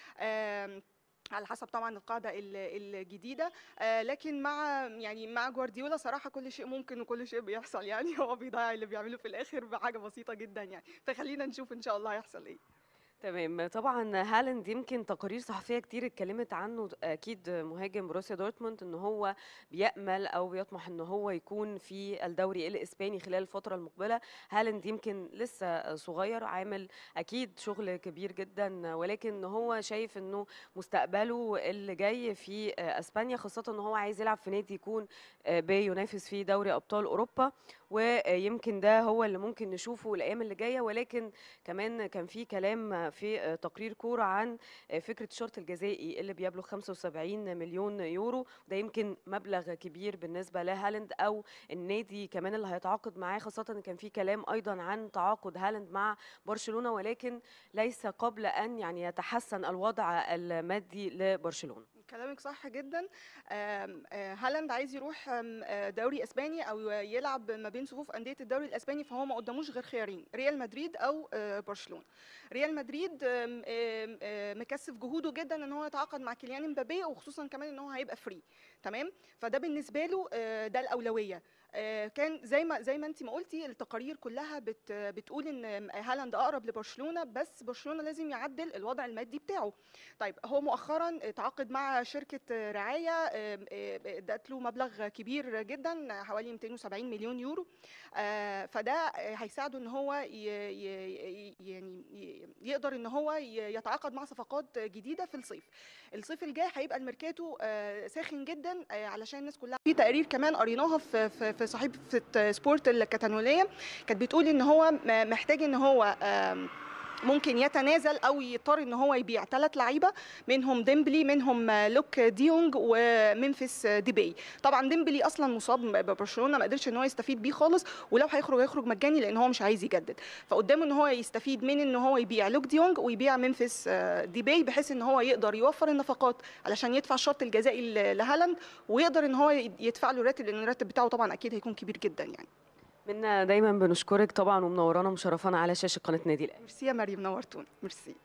على حسب طبعا القاعده ال- الجديده آه، لكن مع يعني مع جوارديولا صراحه كل شيء ممكن وكل شيء بيحصل يعني هو بيضيع اللي بيعمله في الاخر بحاجه بسيطه جدا يعني فخلينا نشوف ان شاء الله هيحصل ايه تمام طبعا هالاند يمكن تقارير صحفيه كتير اتكلمت عنه اكيد مهاجم بروسيا دورتموند ان هو بيامل او بيطمح ان هو يكون في الدوري الاسباني خلال الفتره المقبله هالاند يمكن لسه صغير عامل اكيد شغل كبير جدا ولكن هو شايف انه مستقبله اللي جاي في اسبانيا خاصه ان هو عايز يلعب في نادي يكون بينافس في دوري ابطال اوروبا ويمكن ده هو اللي ممكن نشوفه الايام اللي جايه ولكن كمان كان في كلام في تقرير كوره عن فكره الشرط الجزائي اللي بيبلغ 75 مليون يورو ده يمكن مبلغ كبير بالنسبه لهالاند او النادي كمان اللي هيتعاقد معاه خاصه ان كان في كلام ايضا عن تعاقد هالاند مع برشلونه ولكن ليس قبل ان يعني يتحسن الوضع المادي لبرشلونه كلامك صح جدا آم، آه، هالاند عايز يروح آم، آه، دوري اسباني او يلعب ما بين صفوف انديه الدوري الاسباني فهو ما قداموش غير خيارين ريال مدريد او آه، برشلونه ريال مدريد آم، آم، آه، مكثف جهوده جدا ان هو يتعاقد مع كيليان امبابي وخصوصا كمان ان هو هيبقى فري تمام فده بالنسبه له آه، ده الاولويه آه، كان زي ما زي ما انت ما قلتي التقارير كلها بت بتقول ان هالاند اقرب لبرشلونه بس برشلونه لازم يعدل الوضع المادي بتاعه طيب هو مؤخرا تعاقد مع شركه رعايه آم، آه، ادت له مبلغ كبير جدا حوالي 270 مليون يورو آه، فده آه، هيساعده ان هو ي- ي- ي- يعني ي- يقدر ان هو ي- يتعاقد مع صفقات جديده في الصيف الصيف الجاي هيبقى الميركاتو آه، ساخن جدا آه، علشان الناس كلها في تقارير كمان قريناها في في في صحيفه سبورت الكتالونيه كانت بتقول ان هو م- محتاج ان هو آم، ممكن يتنازل او يضطر ان هو يبيع ثلاث لعيبه منهم ديمبلي منهم آه، لوك ديونج وممفيس ديباي طبعا ديمبلي اصلا مصاب ببرشلونه ما قدرش ان هو يستفيد بيه خالص ولو هيخرج هيخرج مجاني لان هو مش عايز يجدد فقدامه ان هو يستفيد من ان هو يبيع لوك ديونج ويبيع ممفيس آه، ديباي بحيث ان هو يقدر يوفر النفقات علشان يدفع الشرط الجزائي ل- لهالاند ويقدر ان هو يدفع له راتب لان الراتب بتاعه طبعا اكيد هيكون كبير جدا يعني منا دايما بنشكرك طبعا ومنورانا ومشرفانا على شاشه قناه نادي الاهلي ميرسي يا مريم نورتونا ميرسي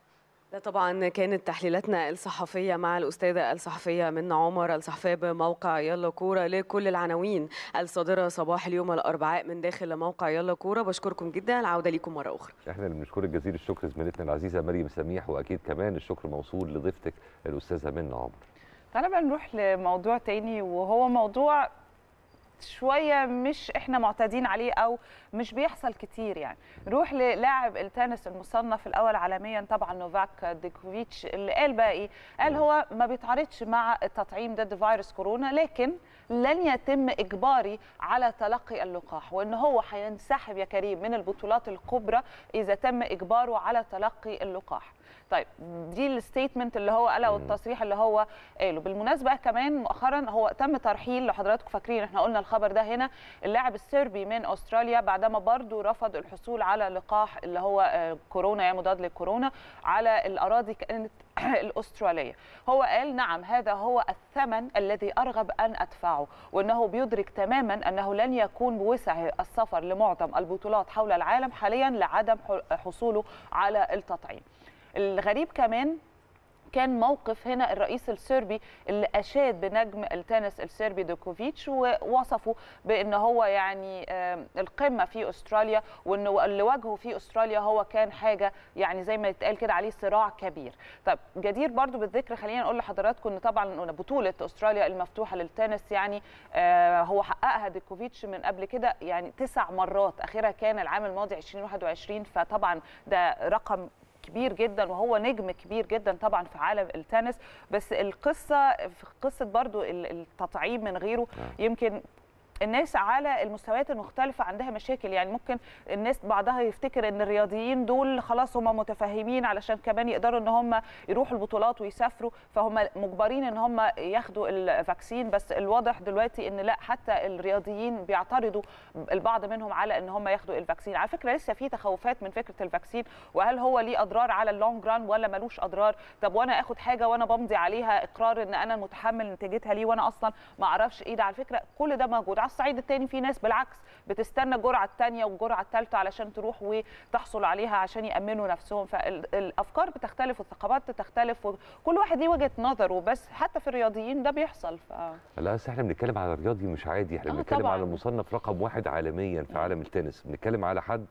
ده طبعا كانت تحليلاتنا الصحفيه مع الاستاذه الصحفيه منى عمر الصحفيه بموقع يلا كوره لكل العناوين الصادره صباح اليوم الاربعاء من داخل موقع يلا كوره بشكركم جدا العوده ليكم مره اخرى احنا اللي بنشكرك جزيل الشكر زميلتنا العزيزه مريم سميح واكيد كمان الشكر موصول لضيفتك الاستاذه منى عمر تعالى بقى نروح لموضوع تاني وهو موضوع شويه مش احنا معتادين عليه او مش بيحصل كتير يعني نروح للاعب التنس المصنف الاول عالميا طبعا نوفاك ديكوفيتش اللي قال بقى ايه قال هو ما بيتعرضش مع التطعيم ضد فيروس كورونا لكن لن يتم اجباري على تلقي اللقاح وان هو هينسحب يا كريم من البطولات الكبرى اذا تم اجباره على تلقي اللقاح طيب دي الستيتمنت اللي هو قالها والتصريح اللي هو قاله بالمناسبه كمان مؤخرا هو تم ترحيل لو حضراتكم فاكرين احنا قلنا الخبر ده هنا اللاعب السربي من استراليا بعدما برضه رفض الحصول على لقاح اللي هو آه، كورونا يا مضاد للكورونا على الاراضي كانت الاستراليه هو قال نعم هذا هو الثمن الذي ارغب ان ادفعه وانه بيدرك تماما انه لن يكون بوسعه السفر لمعظم البطولات حول العالم حاليا لعدم حصوله على التطعيم الغريب كمان كان موقف هنا الرئيس السربي اللي اشاد بنجم التنس السربي دوكوفيتش ووصفه بان هو يعني آم، القمه في استراليا وانه اللي واجهه في استراليا هو كان حاجه يعني زي ما يتقال كده عليه صراع كبير. طب جدير برضو بالذكر خلينا نقول لحضراتكم ان طبعا بطوله استراليا المفتوحه للتنس يعني آه، هو حققها ديكوفيتش من قبل كده يعني تسع مرات اخرها كان العام الماضي 2021 فطبعا ده رقم كبير جدا وهو نجم كبير جدا طبعا في عالم التنس بس القصه في قصه برضو ال- التطعيم من غيره يمكن الناس على المستويات المختلفه عندها مشاكل يعني ممكن الناس بعضها يفتكر ان الرياضيين دول خلاص هم متفاهمين علشان كمان يقدروا ان هم يروحوا البطولات ويسافروا فهم مجبرين ان هم ياخدوا الفاكسين بس الواضح دلوقتي ان لا حتى الرياضيين بيعترضوا البعض منهم على ان هم ياخدوا الفاكسين على فكره لسه في تخوفات من فكره الفاكسين وهل هو ليه اضرار على اللونج ران ولا ملوش اضرار طب وانا اخد حاجه وانا بمضي عليها اقرار ان انا المتحمل نتيجتها ليه وانا اصلا ما اعرفش ايه ده على فكره كل ده موجود على الصعيد الثاني في ناس بالعكس بتستنى الجرعه الثانيه والجرعه الثالثه علشان تروح وتحصل عليها عشان يامنوا نفسهم فالافكار بتختلف والثقافات بتختلف وكل واحد ليه وجهه نظره بس حتى في الرياضيين ده بيحصل ف... لا بس احنا بنتكلم على رياضي مش عادي احنا آه بنتكلم طبعاً. على مصنف رقم واحد عالميا في عالم التنس بنتكلم على حد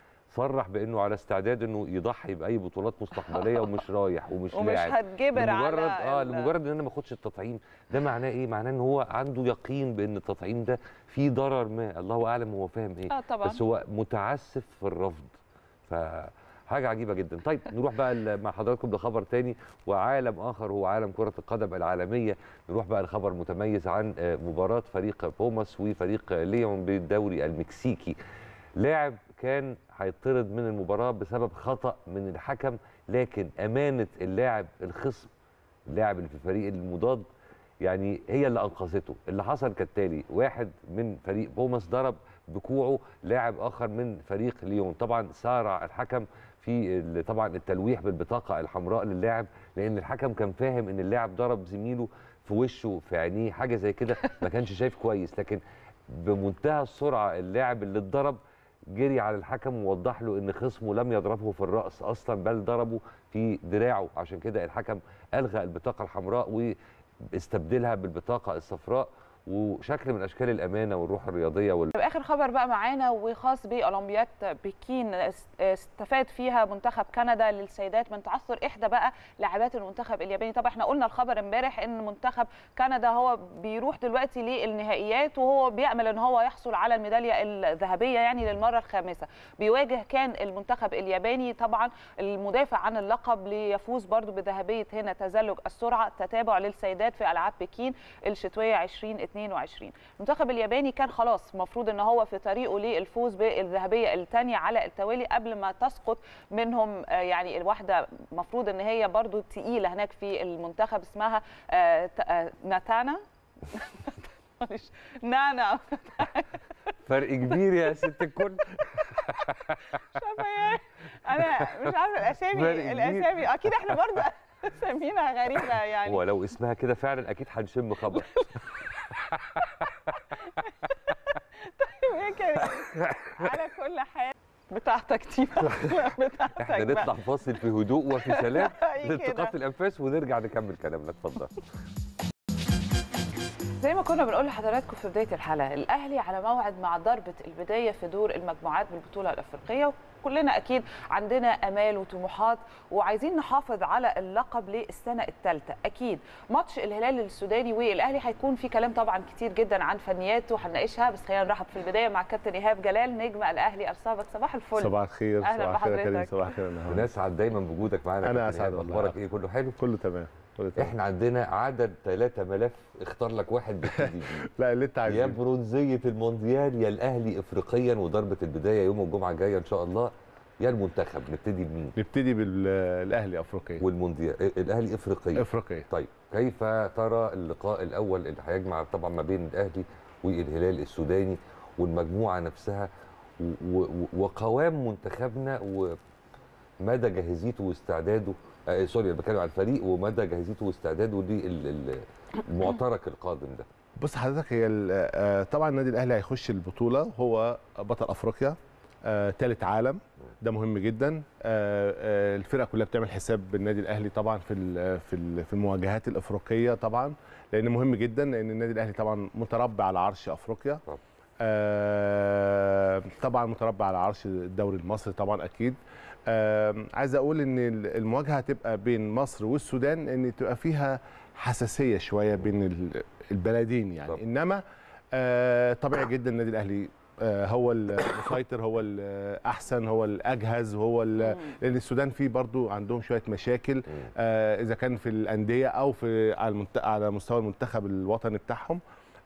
صرح بانه على استعداد انه يضحي باي بطولات مستقبليه ومش رايح ومش ومش لاعب هتجبر لمجرد على اه ال- لمجرد ان انا ما اخدش التطعيم ده معناه ايه معناه ان هو عنده يقين بان التطعيم ده فيه ضرر ما الله اعلم هو فاهم ايه آه طبعاً. بس هو متعسف في الرفض ف حاجة عجيبة جدا طيب نروح بقى ل- مع حضراتكم لخبر تاني وعالم آخر هو عالم كرة القدم العالمية نروح بقى لخبر متميز عن آه، مباراة فريق بوماس وفريق ليون بالدوري المكسيكي لاعب كان هيطرد من المباراة بسبب خطأ من الحكم لكن أمانة اللاعب الخصم اللاعب اللي في الفريق المضاد يعني هي اللي انقذته اللي حصل كالتالي واحد من فريق بوماس ضرب بكوعه لاعب اخر من فريق ليون طبعا سارع الحكم في ال- طبعا التلويح بالبطاقه الحمراء للاعب لان الحكم كان فاهم ان اللاعب ضرب زميله في وشه في عينيه حاجه زي كده ما كانش شايف كويس لكن بمنتهى السرعه اللاعب اللي اتضرب جري على الحكم ووضح له ان خصمه لم يضربه في الراس اصلا بل ضربه في دراعه عشان كده الحكم الغى البطاقه الحمراء واستبدلها بالبطاقه الصفراء وشكل من اشكال الامانه والروح الرياضيه وال... طيب اخر خبر بقى معانا وخاص باولمبياد بكين است- استفاد فيها منتخب كندا للسيدات من تعثر احدى بقى لاعبات المنتخب الياباني طبعا احنا قلنا الخبر امبارح ان منتخب كندا هو بيروح دلوقتي للنهائيات وهو بيامل ان هو يحصل على الميداليه الذهبيه يعني للمره الخامسه بيواجه كان المنتخب الياباني طبعا المدافع عن اللقب ليفوز برضو بذهبيه هنا تزلج السرعه تتابع للسيدات في العاب بكين الشتويه 2022 المنتخب الياباني كان خلاص المفروض ان هو في طريقه للفوز بالذهبيه الثانيه على التوالي قبل ما تسقط منهم آه، يعني الواحده المفروض ان هي برضو تقيله هناك في المنتخب اسمها آه، ت- آه، ناتانا معلش، نانا فرق كبير يا ست الكل مش عارفه ايه انا مش عارفه فرق الاسامي كبير. الاسامي اكيد احنا برضو اسامينا غريبه يعني هو لو اسمها كده فعلا اكيد هنشم خبر يا كريم على كل حال بتاعتك دي بقى، بتاعتك احنا بقى. نطلع فاصل في هدوء وفي سلام أي كده. لالتقاط الانفاس ونرجع نكمل كلامنا اتفضل زي ما كنا بنقول لحضراتكم في بدايه الحلقه الاهلي على موعد مع ضربه البدايه في دور المجموعات بالبطوله الافريقيه كلنا اكيد عندنا امال وطموحات وعايزين نحافظ على اللقب للسنه الثالثه اكيد ماتش الهلال السوداني والاهلي هيكون في كلام طبعا كتير جدا عن فنياته هنناقشها بس خلينا نرحب في البدايه مع كابتن ايهاب جلال نجم الاهلي ارصابك صباح الفل صباح الخير اهلا صباح الخير يا كريم بحضرتك صباح الخير يا نهار نسعد دايما بوجودك معانا انا كابتن اسعد إيهاب. والله اخبارك ايه كله حلو كله تمام كله تمام احنا عندنا عدد ثلاثة ملف اختار لك واحد بالتي بي لا اللي انت يا عايزه برونزية المونديال يا الاهلي افريقيا وضربة البداية يوم الجمعة الجاية ان شاء الله يا المنتخب نبتدي بمين نبتدي بالاهلي افريقيا والمونديال إيه، الاهلي افريقيا افريقيا طيب كيف ترى اللقاء الاول اللي هيجمع طبعا ما بين الاهلي والهلال السوداني والمجموعه نفسها و- و- وقوام منتخبنا ومدى جاهزيته واستعداده آه سوري أنا بتكلم على الفريق ومدى جاهزيته واستعداده للمعترك القادم ده بص حضرتك هي ال- آه، طبعا النادي الاهلي هيخش البطوله هو بطل افريقيا ثالث عالم ده مهم جدا آه، آه، الفرقه كلها بتعمل حساب بالنادي الاهلي طبعا في ال- في ال- في المواجهات الافريقيه طبعا لان مهم جدا لان النادي الاهلي طبعا متربع على عرش افريقيا طبعا. آه، طبعا متربع على عرش الدوري المصري طبعا اكيد آه، عايز اقول ان المواجهه هتبقى بين مصر والسودان ان تبقى فيها حساسيه شويه بين ال- البلدين يعني طبعا. انما آه، طبيعي جدا النادي الاهلي آه، هو المسيطر هو الاحسن هو الاجهز هو ال- لان السودان فيه برضو عندهم شويه مشاكل آه، اذا كان في الانديه او في على المنت- على مستوى المنتخب الوطني بتاعهم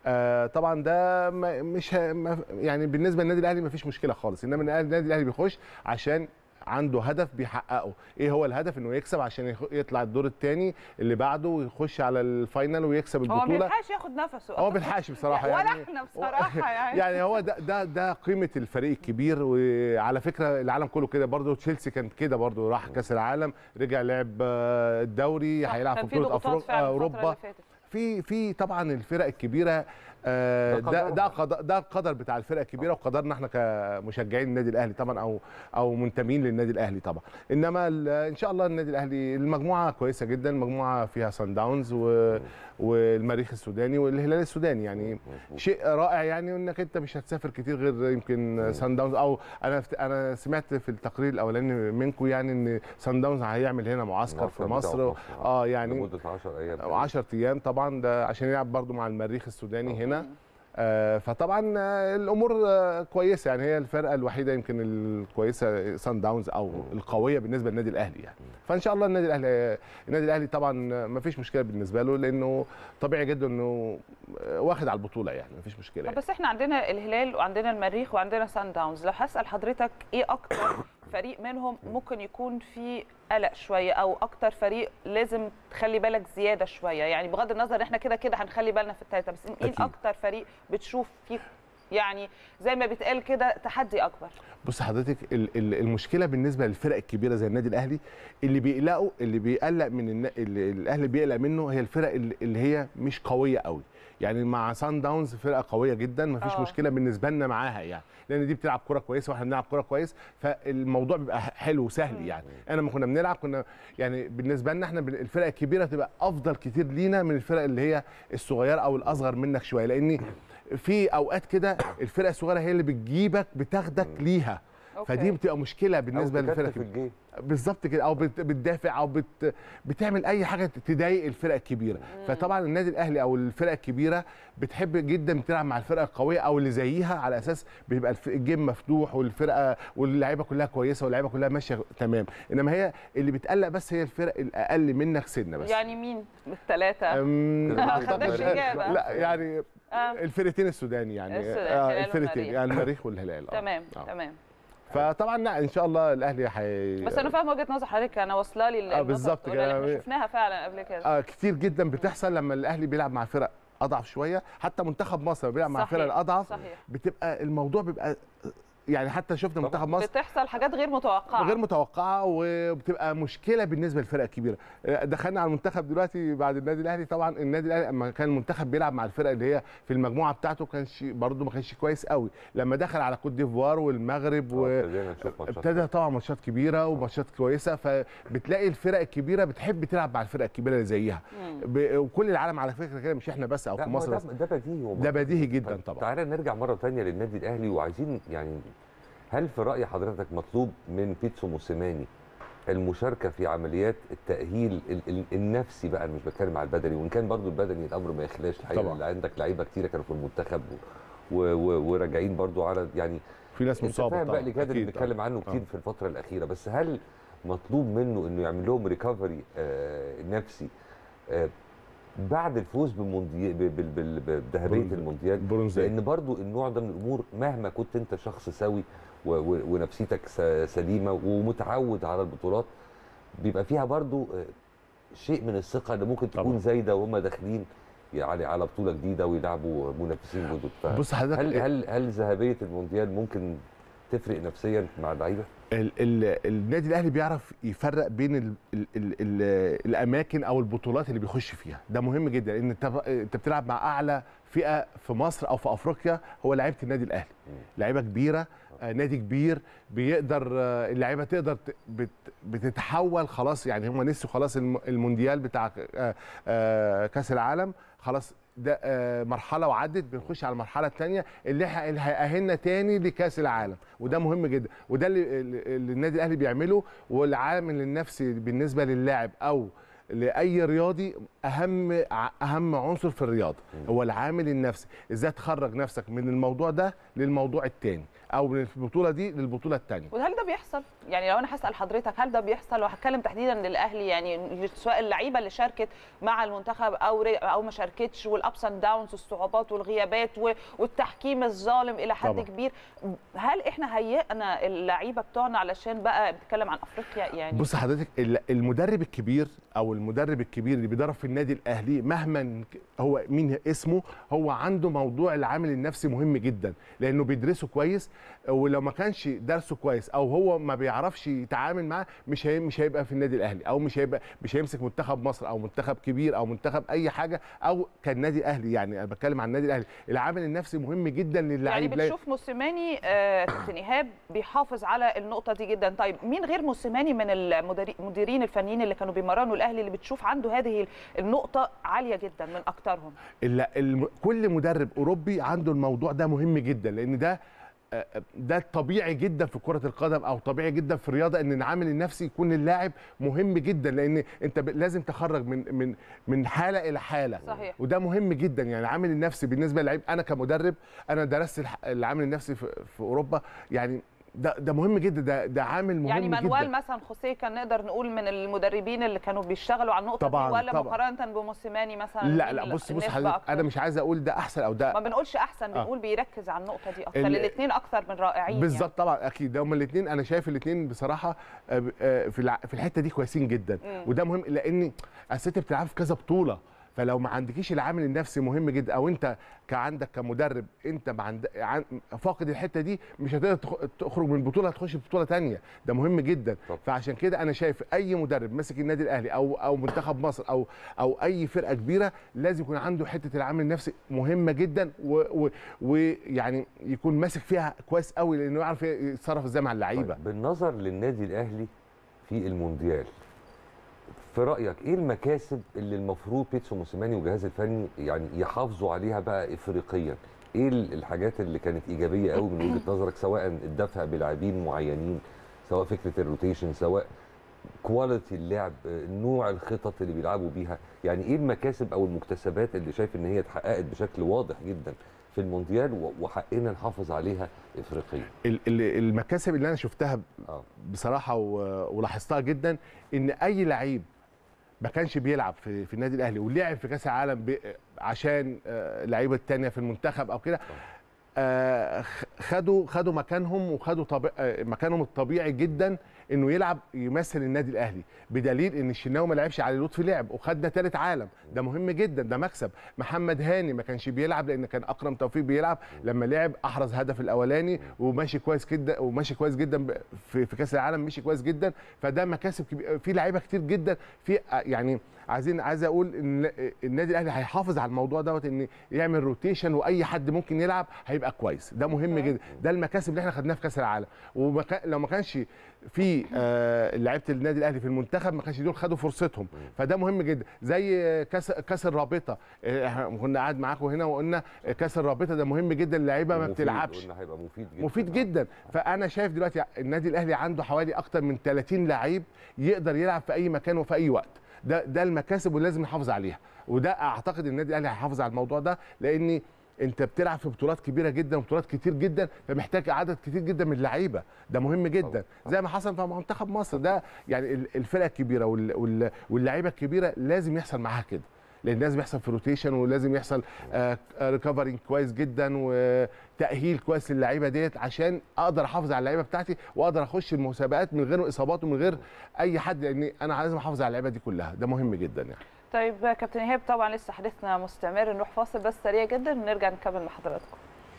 آه طبعا ده ما- مش ه- ما- يعني بالنسبه للنادي الاهلي ما فيش مشكله خالص انما النادي الاهلي بيخش عشان عنده هدف بيحققه ايه هو الهدف انه يكسب عشان يخ- يطلع الدور الثاني اللي بعده ويخش على الفاينل ويكسب هو ما البطوله بيلحقش ياخد نفسه هو ما بيلحقش بصراحه ولا يعني احنا بصراحه يعني يعني هو ده ده ده قيمه الفريق الكبير وعلى فكره العالم كله كده برضه تشيلسي كان كده برضه راح كاس العالم رجع لعب آه، الدوري هيلعب كان في في بطوله ضغوطات أفرو- فعلا آه، الفترة اللي اوروبا فاتت. في في طبعا الفرق الكبيره آه، ده ده قدرها. ده قدر ده القدر بتاع الفرق الكبيره وقدرنا احنا كمشجعين النادي الاهلي طبعا او او منتمين للنادي الاهلي طبعا انما ال- ان شاء الله النادي الاهلي المجموعه كويسه جدا المجموعه فيها سان داونز و والمريخ السوداني والهلال السوداني يعني شيء رائع يعني انك انت مش هتسافر كتير غير يمكن سان داونز او انا فت- انا سمعت في التقرير الاولاني منكم يعني ان سان داونز هيعمل هنا معسكر في المعسكر بتاعه مصر في مصر. اه يعني لمده 10 ايام 10 ايام طبعا ده عشان يلعب برضو مع المريخ السوداني هنا آه فطبعا آه الامور آه كويسه يعني هي الفرقه الوحيده يمكن الكويسه سان داونز او القويه بالنسبه للنادي الاهلي يعني فان شاء الله النادي الاهلي النادي الاهلي طبعا ما فيش مشكله بالنسبه له لانه طبيعي جدا انه آه، واخد على البطوله يعني ما فيش مشكله يعني. بس احنا عندنا الهلال وعندنا المريخ وعندنا سان داونز لو هسال حضرتك ايه اكتر فريق منهم ممكن يكون فيه قلق شويه او اكتر فريق لازم تخلي بالك زياده شويه يعني بغض النظر احنا كده كده هنخلي بالنا في الثالثه بس ايه أكيد. اكتر فريق بتشوف فيه يعني زي ما بيتقال كده تحدي اكبر بص حضرتك ال- ال- المشكله بالنسبه للفرق الكبيره زي النادي الاهلي اللي بيقلقوا اللي بيقلق من النا- اللي الاهلي بيقلق منه هي الفرق اللي اللي هي مش قويه قوي يعني مع سان داونز فرقه قويه جدا مفيش آه. مشكله بالنسبه لنا معاها يعني لان دي بتلعب كره كويسه واحنا بنلعب كره كويس فالموضوع بيبقى حلو وسهل يعني انا لما كنا بنلعب كنا يعني بالنسبه لنا احنا بن- الفرق الكبيره تبقى افضل كتير لينا من الفرق اللي هي الصغيره او الاصغر منك شويه لان في اوقات كده الفرقه الصغيره هي اللي بتجيبك بتاخدك ليها أوكي. فدي بتبقى مشكله بالنسبه أو تكتف للفرق في الكبيرة. الجيم بالظبط كده او بت- بتدافع او بت بتعمل اي حاجه تضايق الفرق الكبيره فطبعا النادي الاهلي او الفرق الكبيره بتحب جدا تلعب مع الفرقه القويه او اللي زيها على اساس بيبقى الف- الجيم مفتوح والفرقه واللعيبه كلها كويسه واللعيبه كلها ماشيه تمام انما هي اللي بتقلق بس هي الفرق الاقل منك سنه بس يعني مين الثلاثه أم، ما خدناش إجابة. لا يعني آه. الفرقتين السوداني يعني السودان، آه، الهلال الفرقتين والمريخ. يعني المريخ والهلال آه. تمام آه. تمام فطبعا لا ان شاء الله الاهلي حي... بس انا فاهمه وجهه نظر حضرتك انا واصله لي النقطة بالظبط بتقولها كده. اللي احنا شفناها فعلا قبل كده آه كتير جدا بتحصل لما الاهلي بيلعب مع فرق اضعف شويه حتى منتخب مصر لما بيلعب مع صحيح، الفرق الاضعف صحيح. بتبقى الموضوع بيبقى يعني حتى شفنا منتخب مصر بتحصل حاجات غير متوقعه غير متوقعه وبتبقى مشكله بالنسبه للفرق الكبيره آه، دخلنا على المنتخب دلوقتي بعد النادي الاهلي طبعا النادي الاهلي لما كان المنتخب بيلعب مع الفرق اللي هي في المجموعه بتاعته كانش برده ما كانش كويس قوي لما دخل على كوت ديفوار والمغرب و... ابتدينا نشوف ماتشات ابتدى طبعا ماتشات كبيره وماتشات كويسه فبتلاقي الفرق الكبيره بتحب تلعب مع الفرق الكبيره اللي زيها ب... وكل العالم على فكره كده مش احنا بس او لا، في ما مصر ده- بس ده بديهي والله. ده بديهي جدا طيب، طبعا تعالى نرجع مره تانية للنادي الاهلي وعايزين يعني هل في راي حضرتك مطلوب من بيتسو موسيماني المشاركه في عمليات التاهيل ال- ال- النفسي بقى أنا مش بتكلم على البدني وان كان برضو البدني الامر ما يخلاش الحقيقه طبعا. اللي عندك لعيبه كتيره كانوا في المنتخب و- و- وراجعين برضو على يعني في ناس انت مصابه فاهم بقى طبعا اللي اللي أكيد بنتكلم طبعاً. عنه كتير آه. في الفتره الاخيره بس هل مطلوب منه انه يعمل لهم ريكفري نفسي آه، بعد الفوز بالمونديال ب- بال- بال- بذهبيه برونز- المونديال برونزية. لان برضو النوع ده من الامور مهما كنت انت شخص سوي و- و- ونفسيتك س- سليمه ومتعود على البطولات بيبقى فيها برضو آه، شيء من الثقه اللي ممكن تكون طبعاً. زايده وهم داخلين يعني على بطوله جديده ويلعبوا منافسين جدد ف- بص حضرتك هل هل هل ذهبيه المونديال ممكن تفرق نفسيا مع اللعيبه؟ ال ال النادي الاهلي بيعرف يفرق بين ال ال ال ال الاماكن او البطولات اللي بيخش فيها ده مهم جدا لان انت انت بتلعب مع اعلى فئه في مصر او في افريقيا هو لعيبه النادي الاهلي لعيبه كبيره آه، نادي كبير بيقدر آه، اللعيبه تقدر ت- بت بتتحول خلاص يعني هم نسوا خلاص الم- المونديال بتاع آه، آه، كاس العالم خلاص ده آه، مرحله وعدت بنخش على المرحله الثانيه اللي ح- اللي هيأهلنا تاني لكاس العالم وده مهم جدا وده اللي, اللي النادي الاهلي بيعمله والعامل النفسي بالنسبه للاعب او لاي رياضي اهم ع- اهم عنصر في الرياضه هو العامل النفسي ازاي تخرج نفسك من الموضوع ده للموضوع الثاني او من البطوله دي للبطوله الثانيه وهل ده بيحصل؟ يعني لو انا هسال حضرتك هل ده بيحصل وهتكلم تحديدا للاهلي يعني سواء اللعيبه اللي شاركت مع المنتخب او ر- او ما شاركتش والابس اند داونز والصعوبات والغيابات و- والتحكيم الظالم الى حد طبعا. كبير هل احنا هيئنا اللعيبه بتوعنا علشان بقى بنتكلم عن افريقيا يعني بص حضرتك ال- المدرب الكبير او المدرب الكبير اللي بيدرب في النادي الاهلي مهما ك- هو مين اسمه هو عنده موضوع العامل النفسي مهم جدا لانه بيدرسه كويس ولو ما كانش درسه كويس او هو ما بيعرفش يتعامل معاه مش هي مش هيبقى في النادي الاهلي او مش هيبقى مش هيمسك منتخب مصر او منتخب كبير او منتخب اي حاجه او كان نادي اهلي يعني انا بتكلم عن النادي الاهلي العامل النفسي مهم جدا يعني للاعب لا- بتشوف موسيماني آه، كابتن ايهاب بيحافظ على النقطه دي جدا طيب مين غير موسيماني من المدري- المديرين الفنيين اللي كانوا بيمرنوا الاهلي اللي بتشوف عنده هذه النقطه عاليه جدا من اكترهم ال- الم... كل مدرب اوروبي عنده الموضوع ده مهم جدا لان ده آه، ده طبيعي جدا في كره القدم او طبيعي جدا في الرياضه ان العامل النفسي يكون اللاعب مهم جدا لان انت ب... لازم تخرج من من من حاله الى حاله صحيح. وده مهم جدا يعني العامل النفسي بالنسبه للعيب انا كمدرب انا درست الح- العامل النفسي في, في اوروبا يعني ده ده مهم جدا ده ده عامل مهم يعني مانويل جدا مثلا خوسيه كان نقدر نقول من المدربين اللي كانوا بيشتغلوا على النقطه طبعاً، دي ولا طبعاً. مقارنه بموسيماني مثلا لا مين لا بص بص النسبة حضرتك أكتر؟ انا مش عايز اقول ده احسن او ده ما بنقولش احسن آه. بنقول بيركز على النقطه دي اكتر ال- الاثنين اكتر من رائعين بالظبط طبعا اكيد ده هما الاثنين انا شايف الاثنين بصراحه آه، آه، في الع- في الحته دي كويسين جدا مم. وده مهم لان اصل انت بتلعب في كذا بطوله فلو ما عندكيش العامل النفسي مهم جدا او انت كعندك كمدرب انت ما عند... عن... فاقد الحته دي مش هتقدر تخ- تخرج من بطوله تخش في بطوله تانية ده مهم جدا طب. فعشان كده انا شايف اي مدرب ماسك النادي الاهلي او او منتخب مصر او او اي فرقه كبيره لازم يكون عنده حته العامل النفسي مهمه جدا و- و- ويعني يكون ماسك فيها كويس قوي لانه يعرف يتصرف ازاي مع اللعيبه طيب بالنظر للنادي الاهلي في المونديال في رايك ايه المكاسب اللي المفروض بيتسو موسيماني والجهاز الفني يعني يحافظوا عليها بقى افريقيا ايه ال- الحاجات اللي كانت ايجابيه قوي من وجهه نظرك سواء الدفع بلاعبين معينين سواء فكره الروتيشن سواء كواليتي اللعب آه، نوع الخطط اللي بيلعبوا بيها يعني ايه المكاسب او المكتسبات اللي شايف ان هي اتحققت بشكل واضح جدا في المونديال و- وحقنا نحافظ عليها افريقيا ال- ال- المكاسب اللي انا شفتها اه بصراحه و- ولاحظتها جدا ان اي لعيب ما كانش بيلعب في, في النادي الاهلي ولعب في كاس العالم ب- عشان آه، لعيبه التانية في المنتخب او كده آه، خ- خدوا خدوا مكانهم وخدوا طبي... آه، مكانهم الطبيعي جدا انه يلعب يمثل النادي الاهلي بدليل ان الشناوي ما لعبش علي لطفي لعب وخدنا ثالث عالم ده مهم جدا ده مكسب محمد هاني ما كانش بيلعب لان كان اكرم توفيق بيلعب لما لعب احرز هدف الاولاني وماشي كويس جدا وماشي كويس جدا ب- في, في كاس العالم مشي كويس جدا فده مكاسب كبير في لعيبه كتير جدا في آه، يعني عايزين عايز اقول ان النادي الاهلي هيحافظ على الموضوع دوت ان يعمل روتيشن واي حد ممكن يلعب هيبقى كويس ده مهم جدا ده المكاسب اللي احنا خدناها في كاس العالم ولو ما كانش في آه، لعيبه النادي الاهلي في المنتخب ما كانش دول خدوا فرصتهم فده مهم جدا زي كاس كاس الرابطه آه، إحنا كنا قاعد معاكم هنا وقلنا كاس الرابطه ده مهم جدا اللعيبه ما ومفيد، بتلعبش قلنا هيبقى مفيد جدا مفيد جدا فانا شايف دلوقتي النادي الاهلي عنده حوالي اكتر من 30 لعيب يقدر يلعب في اي مكان وفي اي وقت ده ده المكاسب ولازم نحافظ عليها وده اعتقد النادي الاهلي هيحافظ على الموضوع ده لان انت بتلعب في بطولات كبيره جدا وبطولات كتير جدا فمحتاج عدد كتير جدا من اللعيبه ده مهم جدا زي ما حصل في منتخب مصر ده يعني ال- الفرق الكبيره وال- وال- واللعيبه الكبيره لازم يحصل معاها كده لان لازم يحصل في روتيشن ولازم يحصل ريكفرنج كويس جدا وتاهيل كويس للعيبه ديت عشان اقدر احافظ على اللعيبه بتاعتي واقدر اخش المسابقات من غير اصابات ومن غير اي حد لان انا لازم احافظ على اللعيبه دي كلها ده مهم جدا يعني طيب كابتن ايهاب طبعا لسه حديثنا مستمر نروح فاصل بس سريع جدا ونرجع نكمل مع حضراتكم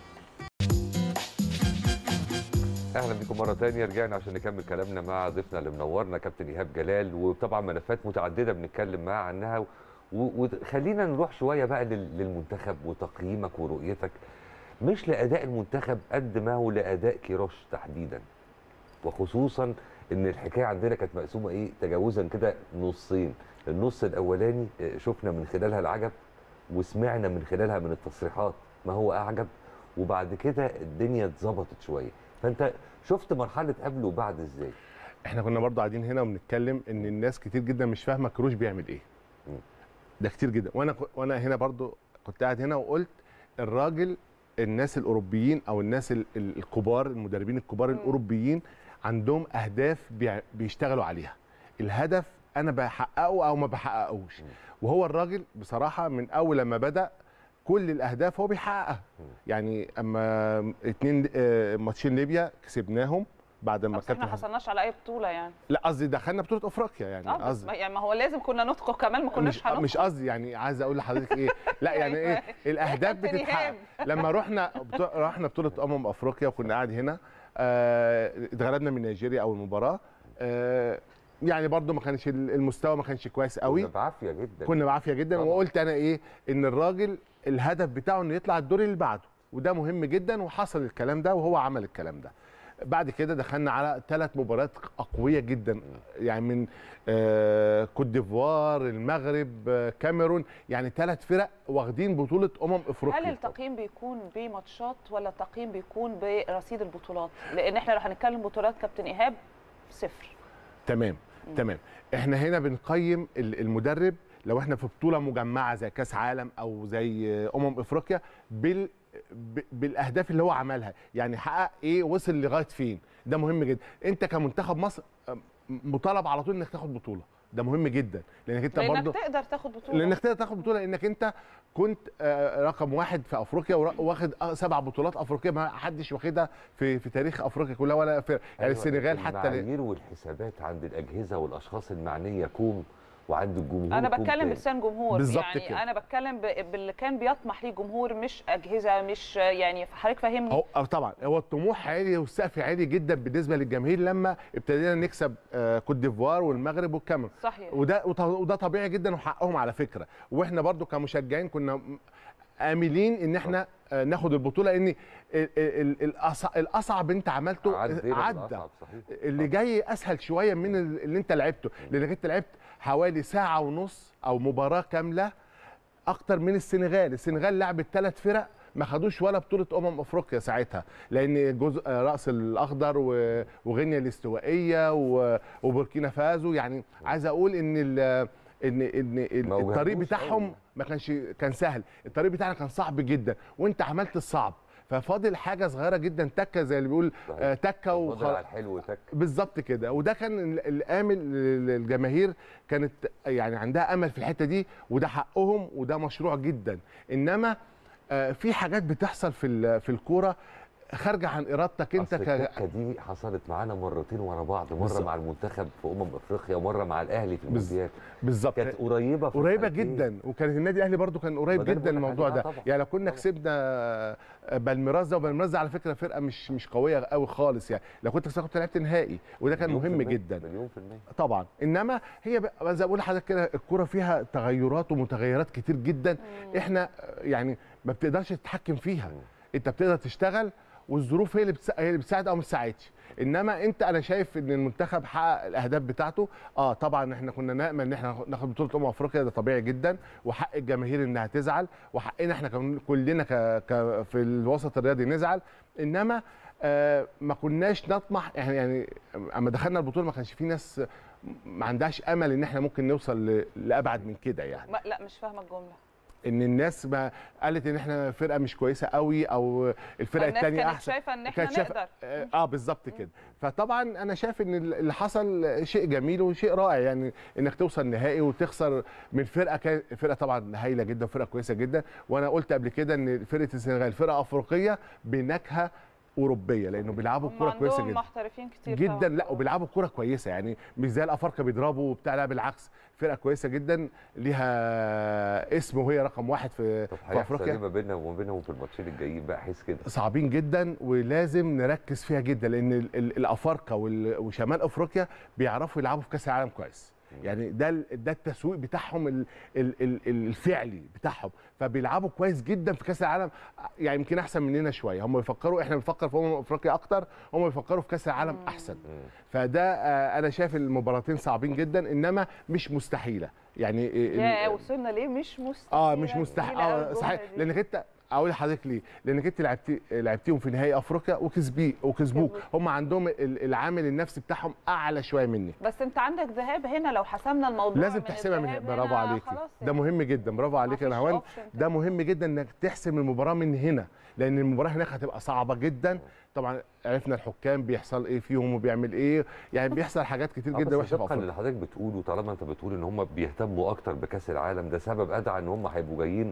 اهلا بكم مره تانية رجعنا عشان نكمل كلامنا مع ضيفنا اللي منورنا كابتن ايهاب جلال وطبعا ملفات متعدده بنتكلم معاه عنها و- وخلينا نروح شويه بقى لل- للمنتخب وتقييمك ورؤيتك مش لاداء المنتخب قد ما هو لاداء كيروش تحديدا وخصوصا ان الحكايه عندنا كانت مقسومه ايه تجاوزا كده نصين النص الاولاني آه، شفنا من خلالها العجب وسمعنا من خلالها من التصريحات ما هو اعجب وبعد كده الدنيا اتظبطت شويه فانت شفت مرحله قبل وبعد ازاي احنا كنا برضو قاعدين هنا وبنتكلم ان الناس كتير جدا مش فاهمه كروش بيعمل ايه مم. ده كتير جدا وانا ك- وانا هنا برضو كنت قاعد هنا وقلت الراجل الناس الاوروبيين او الناس ال- ال- الكبار المدربين الكبار الاوروبيين عندهم اهداف بيع- بيشتغلوا عليها الهدف انا بحققه او ما بحققهوش وهو الراجل بصراحه من اول لما بدا كل الاهداف هو بيحققها يعني اما اتنين آه، ماتشين ليبيا كسبناهم بعد ما بس احنا كابتن ما حصلناش على اي بطوله يعني لا قصدي دخلنا بطوله افريقيا يعني اه بس قصدي ما- يعني ما هو لازم كنا ندخل كمان ما كناش مش هندخل مش قصدي يعني عايز اقول لحضرتك ايه لا يعني ايه الاهداف كابتن بتتحقق إيهاب. لما رحنا بطو- رحنا بطوله امم افريقيا وكنا قاعد هنا آه، اتغلبنا من نيجيريا اول مباراه آه، يعني برضو ما كانش ال- المستوى ما كانش كويس قوي كنا بعافيه جدا كنا بعافيه جدا طبعا. وقلت انا ايه ان الراجل الهدف بتاعه انه يطلع الدور اللي بعده وده مهم جدا وحصل الكلام ده وهو عمل الكلام ده بعد كده دخلنا على ثلاث مباريات اقويه جدا يعني من آه، كوت ديفوار المغرب آه، كاميرون يعني ثلاث فرق واخدين بطوله امم افريقيا هل التقييم بيكون بماتشات ولا التقييم بيكون برصيد البطولات لان احنا لو هنتكلم بطولات كابتن ايهاب صفر تمام تمام احنا هنا بنقيم ال- المدرب لو احنا في بطوله مجمعه زي كاس عالم او زي امم افريقيا بال ب- بالاهداف اللي هو عملها يعني حقق ايه وصل لغايه فين ده مهم جدا انت كمنتخب مصر أم، مطالب على طول انك تاخد بطوله ده مهم جدا لانك انت لانك برضه تقدر تاخد بطوله لانك تقدر تاخد بطوله لانك انت كنت آه، رقم واحد في افريقيا ورا- واخد آه، سبع بطولات افريقيه ما حدش واخدها في في تاريخ افريقيا كلها ولا في يعني أيوة، السنغال حتى المعايير والحسابات عند الاجهزه والاشخاص المعنيه كوم وعند الجمهور انا كوم بتكلم تاني. بلسان جمهور بالظبط يعني كده. انا بتكلم ب- باللي كان بيطمح ليه جمهور مش اجهزه مش يعني حضرتك فاهمني هو أو طبعا هو الطموح عالي والسقف عالي جدا بالنسبه للجماهير لما ابتدينا نكسب آه، كوت ديفوار والمغرب والكاميرون صحيح وده وط- وده طبيعي جدا وحقهم على فكره واحنا برضو كمشجعين كنا م- املين ان احنا آه، ناخد البطوله لان ال- ال- الأص- الاصعب انت عملته عدينا عدى بالأصعب، صحيح اللي جاي اسهل شويه من ال- اللي انت لعبته لانك انت لعبت حوالي ساعه ونص او مباراه كامله اكتر من السنغال السنغال لعبت ثلاث فرق ما خدوش ولا بطوله امم افريقيا ساعتها لان جزء آه، راس الاخضر و- وغينيا الاستوائيه و- وبوركينا فازو يعني عايز اقول ان ال- ان ان ال- ما الطريق وجهوش بتاعهم قوي. ما كانش كان سهل الطريق بتاعنا كان صعب جدا وانت عملت الصعب ففاضل حاجه صغيره جدا تكه زي اللي بيقول آه، تكه فاضل على وخ... الحلو تك بالظبط كده وده كان ال- الامل للجماهير كانت يعني عندها امل في الحته دي وده حقهم وده مشروع جدا انما آه، في حاجات بتحصل في ال- في الكوره خارجه عن ارادتك انت أصل ك... التكه دي حصلت معانا مرتين ورا بعض مره بالظبط. مع المنتخب في امم افريقيا ومره مع الاهلي في بز- المونديال بالظبط كانت قريبه في قريبه الحالتين. جدا وكانت النادي الاهلي برضو كان قريب ما ده اللي جدا بقول لك الموضوع عليه. ده آه طبعا. يعني لو كنا كسبنا آه، بالميراس ده وبالميراس ده على فكره فرقه مش مش قويه قوي خالص يعني لو كنت كسبت كنت لعبت نهائي وده كان مليون في مهم المية، جدا مليون في المية طبعا انما هي بقى- زي ما بقول لحضرتك كده الكوره فيها تغيرات ومتغيرات كتير جدا احنا آه، يعني ما بتقدرش تتحكم فيها انت بتقدر تشتغل والظروف هي اللي بتسا... هي اللي بتساعد او ما بتساعدش انما انت انا شايف ان المنتخب حقق الاهداف بتاعته اه طبعا احنا كنا نامل ان احنا ناخد بطوله امم افريقيا ده طبيعي جدا وحق الجماهير انها تزعل وحقنا احنا كمان كلنا ك... ك... في الوسط الرياضي نزعل انما آه ما كناش نطمح يعني يعني اما دخلنا البطوله ما كانش في ناس ما عندهاش امل ان احنا ممكن نوصل ل... لابعد من كده يعني ما لا مش فاهمه الجمله ان الناس ما قالت ان احنا فرقه مش كويسه قوي او الفرقه الناس الثانيه كانت احسن شايفه ان احنا كانت شايفة- نقدر اه آه، بالظبط كده فطبعا انا شايف ان اللي حصل شيء جميل وشيء رائع يعني انك توصل نهائي وتخسر من فرقه كان فرقه طبعا هايله جدا فرقه كويسه جدا وانا قلت قبل كده ان فرقه السنغال فرقه افريقيه بنكهه اوروبيه لانه بيلعبوا هم كوره كويسه عندهم جدا محترفين كتير جدا طبعاً. لا وبيلعبوا كوره كويسه يعني مش زي الافارقه بيضربوا وبتاع لا بالعكس فرقه كويسه جدا ليها اسم وهي رقم واحد في, في هيحصل افريقيا ايه ما بيننا وما بينهم في الماتشين الجايين بقى حس كده صعبين جدا ولازم نركز فيها جدا لان ال- ال- الافارقه وال- وشمال افريقيا بيعرفوا يلعبوا في كاس العالم كويس يعني ده ال- ده التسويق بتاعهم ال- ال- ال- الفعلي بتاعهم فبيلعبوا كويس جدا في كاس العالم يعني يمكن احسن مننا شويه هم بيفكروا احنا بنفكر في امم افريقيا اكتر هم بيفكروا في كاس العالم احسن فده آه، انا شايف المباراتين صعبين جدا انما مش مستحيله يعني ال- يا وصلنا ليه مش مستحيل اه مش مستحيل اه صحيح لانك انت اقول لحضرتك ليه لانك انت لعبتي لعبتيهم في نهائي افريقيا وكسبي وكسبوك هم عندهم ال- العامل النفسي بتاعهم اعلى شويه منك بس انت عندك ذهاب هنا لو حسمنا الموضوع لازم من تحسبها من الذهاب برافو هنا عليكي خلاص ده مهم جدا برافو عليك يا نهوان ده مهم جدا انك تحسم المباراه من هنا لان المباراه هناك هتبقى صعبه جدا طبعا عرفنا الحكام بيحصل ايه فيهم وبيعمل ايه يعني بيحصل حاجات كتير آه، جدا بس وحشه في طبقا افريقيا اللي حضرتك بتقوله طالما انت بتقول ان هم بيهتموا اكتر بكاس العالم ده سبب ادعى ان هم هيبقوا جايين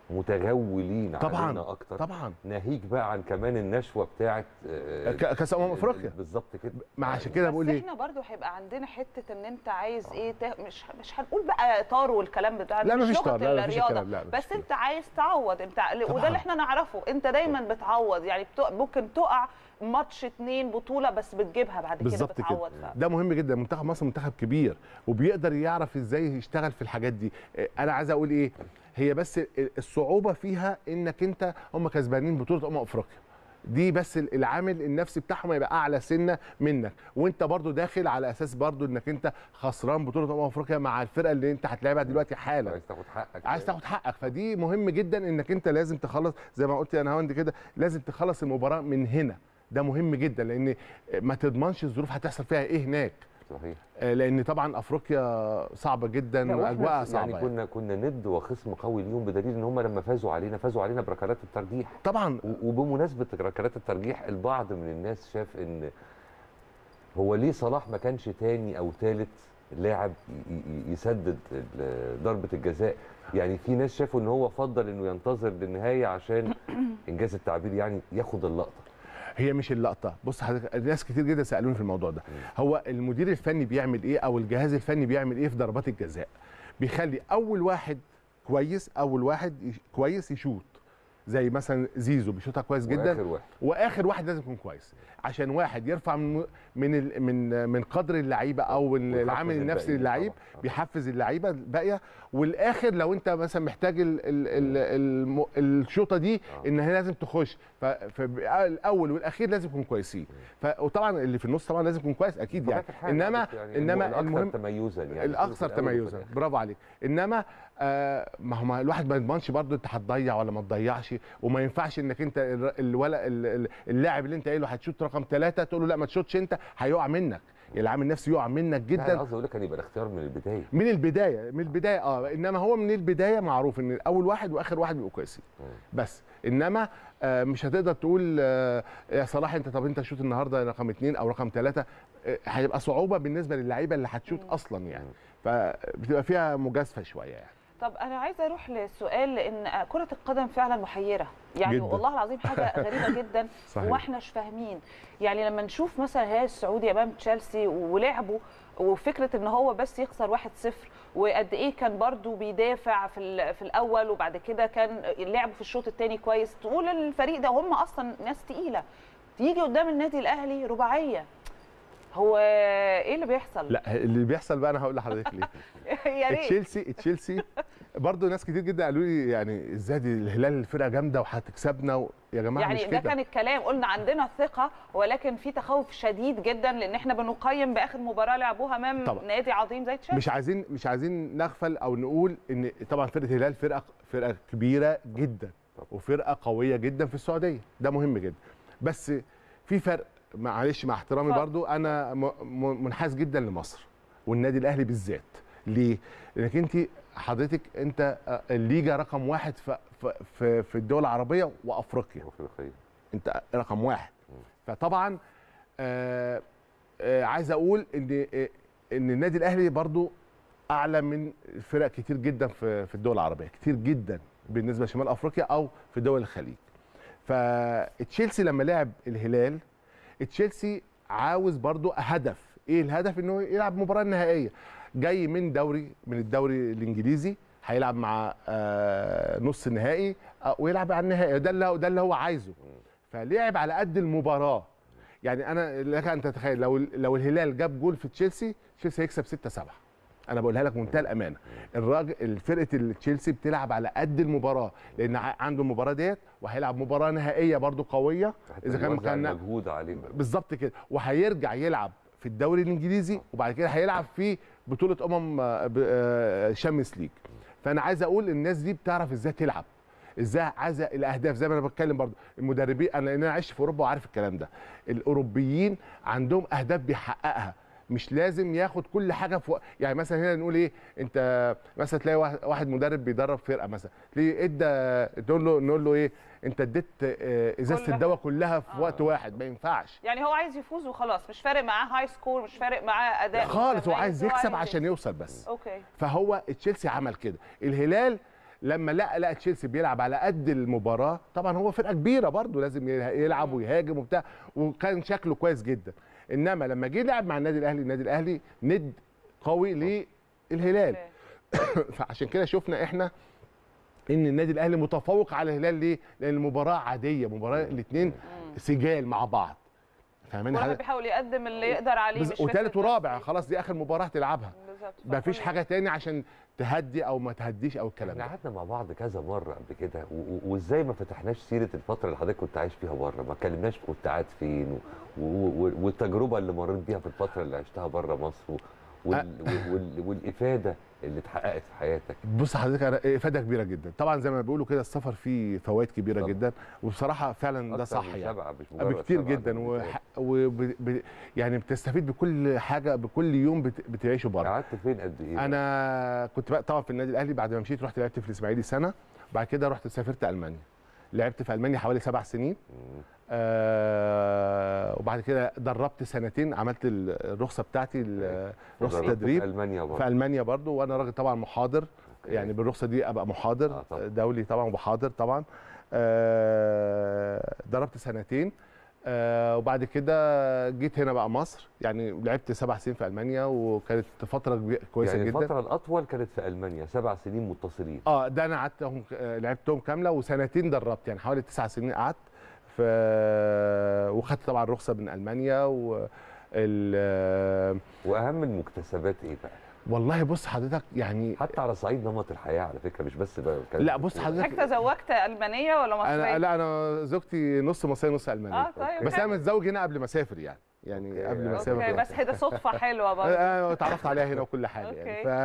متغولين طبعاً، علينا اكتر طبعا ناهيك بقى عن كمان النشوه بتاعه آه، ك- كاس أمم أفريقيا. بالظبط كده ما عشان كده بقول بس ايه احنا برضو هيبقى عندنا حته ان انت عايز ايه ته... مش مش هنقول بقى طار والكلام بتاع لا، مش مفيش لغة طار، لا، لا، مفيش الرياضة. الكلام، لا، مفيش بس انت عايز تعوض انت وده طبعاً. اللي احنا نعرفه انت دايما بتعوض يعني بتق... ممكن تقع ماتش اتنين بطوله بس بتجيبها بعد كده بالظبط كده بتعوض ده مهم جدا منتخب مصر منتخب كبير وبيقدر يعرف ازاي يشتغل في الحاجات دي إيه، انا عايز اقول ايه هي بس الصعوبه فيها انك انت هم كسبانين بطوله امم افريقيا دي بس العامل النفسي بتاعهم هيبقى اعلى سنه منك وانت برضو داخل على اساس برضو انك انت خسران بطوله امم افريقيا مع الفرقه اللي انت هتلاعبها دلوقتي حالا عايز تاخد حقك عايز تاخد حقك فدي مهم جدا انك انت لازم تخلص زي ما قلت انا هوند كده لازم تخلص المباراه من هنا ده مهم جدا لان ما تضمنش الظروف هتحصل فيها ايه هناك صحيح آه، لان طبعا افريقيا صعبه جدا لا، وإحنا واجواءها صعبه يعني كنا كنا ند وخصم قوي اليوم بدليل ان هم لما فازوا علينا فازوا علينا بركلات الترجيح طبعا وبمناسبه ركلات الترجيح البعض من الناس شاف ان هو ليه صلاح ما كانش تاني او ثالث لاعب ي- ي- يسدد ال- ضربه الجزاء يعني في ناس شافوا ان هو فضل انه ينتظر للنهايه عشان انجاز التعبير يعني ياخد اللقطه هي مش اللقطه بص حضرتك ناس كتير جدا سالوني في الموضوع ده هو المدير الفني بيعمل ايه او الجهاز الفني بيعمل ايه في ضربات الجزاء بيخلي اول واحد كويس اول واحد يش- كويس يشوط زي مثلا زيزو بيشوطها كويس جدا وآخر واحد. واخر واحد لازم يكون كويس عشان واحد يرفع من من ال- من من قدر اللعيبه او ال- العامل النفسي الباقيين للعيب بيحفز اللعيبه الباقيه والاخر لو انت مثلا محتاج ال ال ال الم- الشوطه دي ان هي لازم تخش ف- فالاول والاخير لازم يكونوا كويسين ف- وطبعا اللي في النص طبعا لازم يكون كويس اكيد يعني بطبيعة الحال، انما بس يعني انما الأكثر المهم تميزا يعني الاكثر في الأول وفي تميزا الآخر. برافو عليك انما آه ما هو ما الواحد ما يضمنش برضه انت هتضيع ولا ما تضيعش وما ينفعش انك انت ال- الولا ال- ال- اللاعب اللي انت قايله هتشوط رقم ثلاثه تقول له لا ما تشوطش انت هيقع منك العامل النفسي يقع منك لا، انا جدا قصدي اقول لك كان يبقى الاختيار من البدايه من البدايه من البدايه اه انما هو من البدايه معروف ان اول واحد واخر واحد بيبقوا كويسين بس انما آه مش هتقدر تقول آه يا صلاح انت طب انت شوط النهارده رقم اثنين او رقم ثلاثه آه هيبقى صعوبه بالنسبه للعيبه اللي هتشوط اصلا يعني فبتبقى فيها مجازفه شويه يعني طب انا عايزه اروح للسؤال لان كره القدم فعلا محيره يعني جداً. والله العظيم حاجه غريبه جدا صحيح. واحناش فاهمين يعني لما نشوف مثلا الهلال السعودي امام تشيلسي ولعبوا وفكره ان هو بس يخسر 1-0 وقد ايه كان برضو بيدافع في ال- في الاول وبعد كده كان لعبوا في الشوط الثاني كويس تقول الفريق ده هم اصلا ناس تقيله تيجي قدام النادي الاهلي رباعيه هو ايه اللي بيحصل لا اللي بيحصل بقى انا هقول لحضرتك ليه يا ريت تشيلسي تشيلسي برضه ناس كتير جدا قالوا لي يعني ازاي دي الهلال الفرقه جامده وهتكسبنا و... يا جماعه يعني مش ده كده كان الكلام قلنا عندنا ثقه ولكن في تخوف شديد جدا لان احنا بنقيم باخر مباراه لعبوها امام طبعا. نادي عظيم زي تشيلسي مش عايزين مش عايزين نغفل او نقول ان طبعا فرقه الهلال فرقه فرقه كبيره جدا وفرقه قويه جدا في السعوديه ده مهم جدا بس في فرق معلش مع احترامي اتفضل. برضو انا م- م- منحاز جدا لمصر والنادي الاهلي بالذات ليه لانك انت حضرتك انت آه، الليجا رقم واحد في في- في في الدول العربيه وافريقيا افريقيا انت رقم واحد فطبعا آه آه عايز اقول ان آه ان النادي الاهلي برضو اعلى من فرق كتير جدا في في الدول العربيه كتير جدا بالنسبه لشمال افريقيا او في دول الخليج فتشيلسي لما لعب الهلال تشيلسي عاوز برضو هدف ايه الهدف انه يلعب مباراه نهائيه جاي من دوري من الدوري الانجليزي هيلعب مع آه نص النهائي آه ويلعب على النهائي ده اللي هو- ده اللي هو عايزه فلعب على قد المباراه يعني انا لك ان تتخيل لو لو الهلال جاب جول في تشيلسي تشيلسي هيكسب 6 7 انا بقولها لك بمنتهى الامانه الراجل فرقه التشيلسي بتلعب على قد المباراه لان ع- عنده المباراه ديت وهيلعب مباراه نهائيه برضو قويه اذا كان يوزع كان المجهود عليهم بالظبط كده وهيرجع يلعب في الدوري الانجليزي وبعد كده هيلعب في بطوله امم شامبيونز ليج فانا عايز اقول الناس دي بتعرف ازاي تلعب ازاي عايزه الاهداف زي ما انا بتكلم برضو المدربين انا لان انا عشت في اوروبا وعارف الكلام ده الاوروبيين عندهم اهداف بيحققها مش لازم ياخد كل حاجه في وق- يعني مثلا هنا نقول ايه انت مثلا تلاقي واحد- واحد مدرب بيدرب فرقه مثلا تلاقيه ادى نقول له نقول له ايه انت اديت آه، ازازه كل الدواء كلها في وقت واحد ما ينفعش يعني هو عايز يفوز وخلاص مش فارق معاه هاي سكور مش فارق معاه اداء خالص هو متميز، عايز يكسب عشان يوصل بس اوكي فهو تشيلسي عمل كده الهلال لما لقى لقى تشيلسي بيلعب على قد المباراه طبعا هو فرقه كبيره برضه لازم يلعب ويهاجم وبتاع وكان شكله كويس جدا انما لما جه لعب مع النادي الاهلي النادي الاهلي ند قوي للهلال فعشان كده شفنا احنا ان النادي الاهلي متفوق على الهلال ليه؟ لان المباراه عاديه مباراه الاثنين سجال مع بعض فاهمين كل واحد حضرتك؟ بيحاول يقدم اللي يقدر عليه بز- مش وثالث فكرة ورابع خلاص دي اخر مباراه تلعبها بالظبط مفيش حاجه تاني عشان تهدي او ما تهديش او الكلام احنا ده قعدنا مع بعض كذا مره قبل كده و- و- وازاي ما فتحناش سيره الفتره اللي حضرتك كنت عايش فيها بره ما اتكلمناش كنت قاعد فين و- و- و- والتجربه اللي مريت بيها في الفتره اللي عشتها بره مصر و- وال وال وال والافاده اللي اتحققت في حياتك بص حضرتك أنا افاده كبيره جدا طبعا زي ما بيقولوا كده السفر فيه فوائد كبيره طبعا. جدا وبصراحه فعلا ده أكتر صح من يعني سبعة، مش مجرد بكتير سبعة، جدا ده و... بكتير. و... ب... ب... يعني بتستفيد بكل حاجه بكل يوم بت... بتعيشه بره قعدت فين قد ايه انا كنت بقى طبعا في النادي الاهلي بعد ما مشيت رحت لعبت في الاسماعيلي سنه بعد كده رحت سافرت المانيا لعبت في المانيا حوالي سبع سنين آه وبعد كده دربت سنتين عملت ال- الرخصه بتاعتي ال- رخصه ودربت في تدريب ألمانيا برضه. في المانيا برضو وانا راجل طبعا محاضر يعني بالرخصه دي ابقى محاضر آه دولي طبعا وبحاضر طبعا آه دربت سنتين آه وبعد كده جيت هنا بقى مصر يعني لعبت سبع سنين في المانيا وكانت فتره كبي- كويسه يعني جدا الفتره الاطول كانت في المانيا سبع سنين متصلين اه ده انا قعدتهم آه، لعبتهم كامله وسنتين دربت يعني حوالي تسع سنين قعدت ف وخدت طبعا رخصه من المانيا و ال... واهم المكتسبات ايه بقى؟ والله بص حضرتك يعني حتى على صعيد نمط الحياه على فكره مش بس بقى بتكلم لا في بص الكورة. حضرتك حضرتك تزوجت المانيه ولا مصريه؟ انا لا انا زوجتي نص مصريه نص المانيه آه، طيب، بس حلو. انا متزوج هنا قبل ما اسافر يعني يعني قبل ما اسافر اوكي بس كده صدفه حلوه برضه انا اتعرفت عليها هنا وكل حاجه يعني ف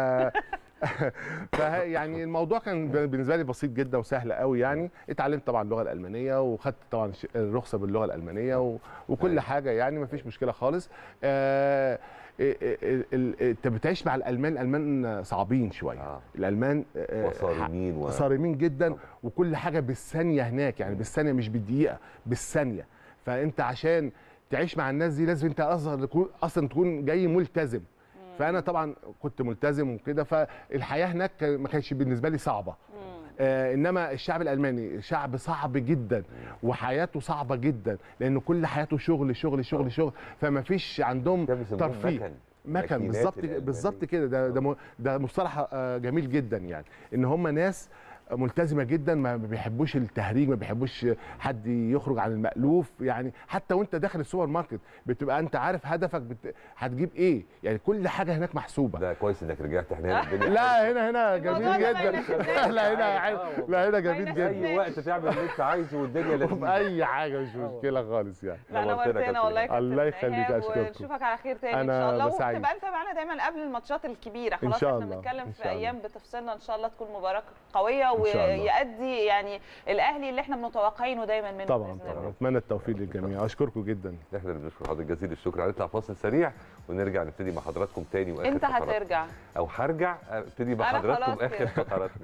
ف يعني الموضوع كان بالنسبه لي بسيط جدا وسهل قوي يعني اتعلمت طبعا اللغه الالمانيه وخدت طبعا ش- الرخصه باللغه الالمانيه و... وكل حاجه يعني ما فيش مشكله خالص آه... ال- ال- ال- انت بتعيش مع الالمان الالمان صعبين شويه آه. الالمان آه، وصارمين و- صارمين جدا وكل حاجه بالثانيه هناك يعني بالثانيه مش بالدقيقه بالثانيه فانت عشان تعيش مع الناس دي لازم انت اصلا تكون اصلا تكون جاي ملتزم فانا طبعا كنت ملتزم وكده فالحياه هناك كان- ما كانتش بالنسبه لي صعبه آه انما الشعب الالماني شعب صعب جدا وحياته صعبه جدا لان كل حياته شغل شغل شغل شغل فما فيش عندهم بيسموهم ترفيه مكن. مكن ماكينات بالظبط الألمانية. بالظبط كده ده ده م- ده مصطلح آه، جميل جدا يعني ان هم ناس ملتزمه جدا ما بيحبوش التهريج ما بيحبوش حد يخرج عن المألوف يعني حتى وانت داخل السوبر ماركت بتبقى انت عارف هدفك بت... هتجيب ايه يعني كل حاجه هناك محسوبه ده كويس انك رجعت هنا الدنيا لا هنا هنا الموضوع جميل ده جدا باين إزاي؟ لا هنا عارف، عين- آه، لا هنا جميل اي جدا وقت تعمل اللي انت عايزه والدنيا لذيذه اي حاجه مش مشكله خالص يعني لا نورتنا والله يا كابتن الله يخليك إيهاب، اشكركم ونشوفك على خير تاني ان أنا شاء الله بسعيد. وتبقى انت معانا دايما قبل الماتشات الكبيره إن خلاص شاء احنا الله، بنتكلم إن في شاء الله. ايام بتفصلنا ان شاء الله تكون مباراه قويه إن شاء الله. ويؤدي يعني الاهلي اللي احنا متوقعينه دايما منه طبعا بإذن الله. طبعا اتمنى التوفيق للجميع اشكركم جدا احنا اللي بنشكر حضرتك جزيل الشكر هنطلع فاصل سريع ونرجع نبتدي مع حضراتكم تاني واخر انت فقراتنا. هترجع او هرجع ابتدي مع أنا حضراتكم خلاص اخر كده. فقراتنا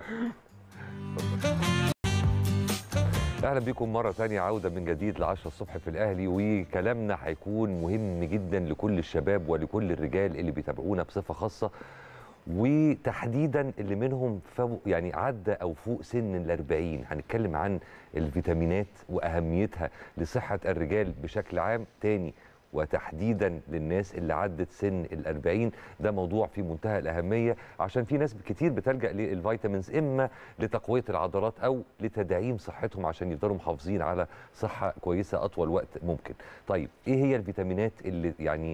اهلا بكم مره تانية عوده من جديد ل 10 الصبح في الاهلي وكلامنا هيكون مهم جدا لكل الشباب ولكل الرجال اللي بيتابعونا بصفه خاصه وتحديدا اللي منهم فوق يعني عدى او فوق سن ال 40 هنتكلم عن الفيتامينات واهميتها لصحه الرجال بشكل عام تاني وتحديدا للناس اللي عدت سن ال 40 ده موضوع في منتهى الاهميه عشان في ناس كتير بتلجا للفيتامينز اما لتقويه العضلات او لتدعيم صحتهم عشان يفضلوا محافظين على صحه كويسه اطول وقت ممكن. طيب ايه هي الفيتامينات اللي يعني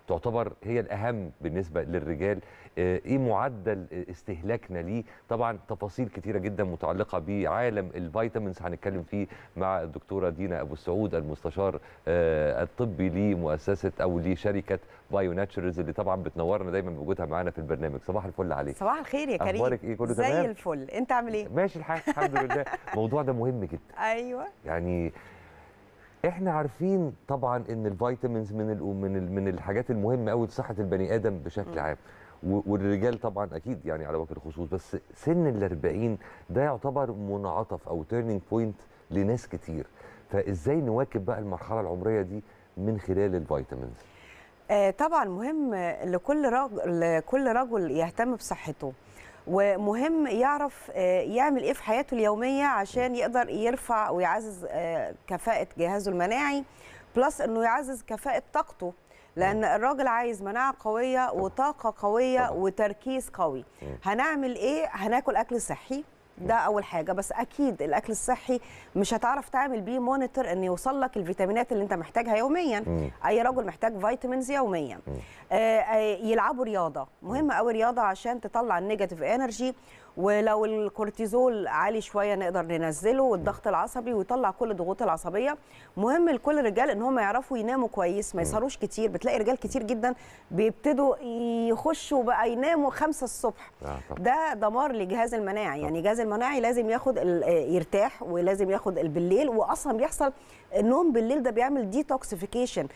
تعتبر هي الاهم بالنسبه للرجال آه، ايه معدل استهلاكنا ليه طبعا تفاصيل كتيره جدا متعلقه بعالم الفيتامينز هنتكلم فيه مع الدكتوره دينا ابو السعود المستشار آه، الطبي لمؤسسه او لشركه بايو ناتشرز اللي طبعا بتنورنا دايما بوجودها معانا في البرنامج صباح الفل عليك صباح الخير يا كريم اخبارك ايه كله زي تمام الفل انت عامل ايه ماشي الحال الحمد لله الموضوع ده مهم جدا ايوه يعني احنا عارفين طبعا ان الفيتامينز من ال من ال من الحاجات المهمه قوي لصحه البني ادم بشكل عام و- والرجال طبعا اكيد يعني على وجه الخصوص بس سن ال 40 ده يعتبر منعطف او تيرنينج بوينت لناس كتير فازاي نواكب بقى المرحله العمريه دي من خلال الفيتامينز آه طبعا مهم لكل رجل لكل رجل يهتم بصحته ومهم يعرف آه، يعمل ايه في حياته اليوميه عشان يقدر يرفع ويعزز آه، كفاءه جهازه المناعي بلس انه يعزز كفاءه طاقته لان الراجل عايز مناعه قويه وطاقه قويه وتركيز قوي هنعمل ايه هناكل اكل صحي ده اول حاجه بس اكيد الاكل الصحي مش هتعرف تعمل بيه مونيتور ان يوصل لك الفيتامينات اللي انت محتاجها يوميا مم. اي رجل محتاج فيتامينز يوميا آه، آه، يلعبوا رياضه مهم قوي رياضه عشان تطلع النيجاتيف انرجي ولو الكورتيزول عالي شويه نقدر ننزله والضغط العصبي ويطلع كل الضغوط العصبيه مهم لكل الرجال ان هم يعرفوا يناموا كويس ما يسهروش كتير بتلاقي رجال كتير جدا بيبتدوا يخشوا بقى يناموا خمسة الصبح ده دمار لجهاز المناعي يعني الجهاز المناعي لازم ياخد ال- آه، يرتاح ولازم ياخد ال- بالليل واصلا بيحصل النوم بالليل ده بيعمل ديتوكسيفيكيشن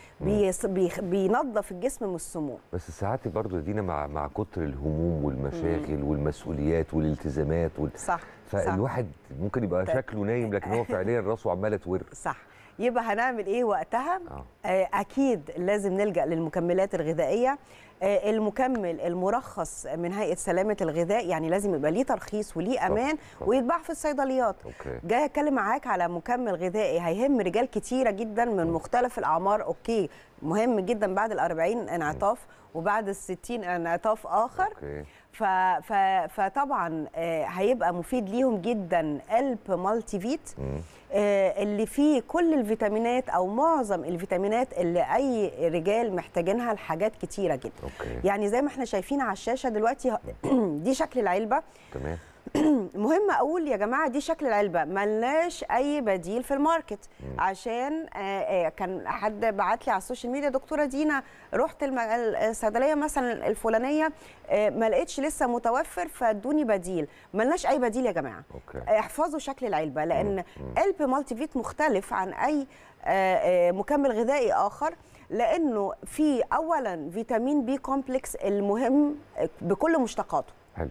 بينظف الجسم من السموم بس ساعات برضو دينا مع مع كتر الهموم والمشاغل والمسؤوليات والالتزامات وال... صح فالواحد ممكن يبقى طيب. شكله نايم لكن هو فعليا راسه عماله تور صح يبقى هنعمل ايه وقتها آه، اكيد لازم نلجا للمكملات الغذائيه آه، المكمل المرخص من هيئه سلامه الغذاء يعني لازم يبقى ليه ترخيص وليه امان ويتباع في الصيدليات أوكي. جاي اتكلم معاك على مكمل غذائي هيهم رجال كتيره جدا من مختلف الاعمار اوكي مهم جدا بعد الأربعين انعطاف وبعد الستين انعطاف اخر اوكي ف... ف... فطبعا آه، هيبقى مفيد ليهم جدا قلب مالتي فيت آه، اللي فيه كل الفيتامينات او معظم الفيتامينات اللي اي رجال محتاجينها لحاجات كتيره جدا اوكي يعني زي ما احنا شايفين على الشاشه دلوقتي دي شكل العلبه تمام مهم اقول يا جماعه دي شكل العلبه ملناش اي بديل في الماركت عشان آه، آه، كان حد بعت لي على السوشيال ميديا دكتوره دينا رحت الم- الصيدليه مثلا الفلانيه آه، ما لقيتش لسه متوفر فادوني بديل ملناش اي بديل يا جماعه اوكي احفظوا شكل العلبه لان قلب مالتي فيت مختلف عن اي آه، آه، مكمل غذائي اخر لانه في اولا فيتامين بي كومبلكس المهم بكل مشتقاته حلو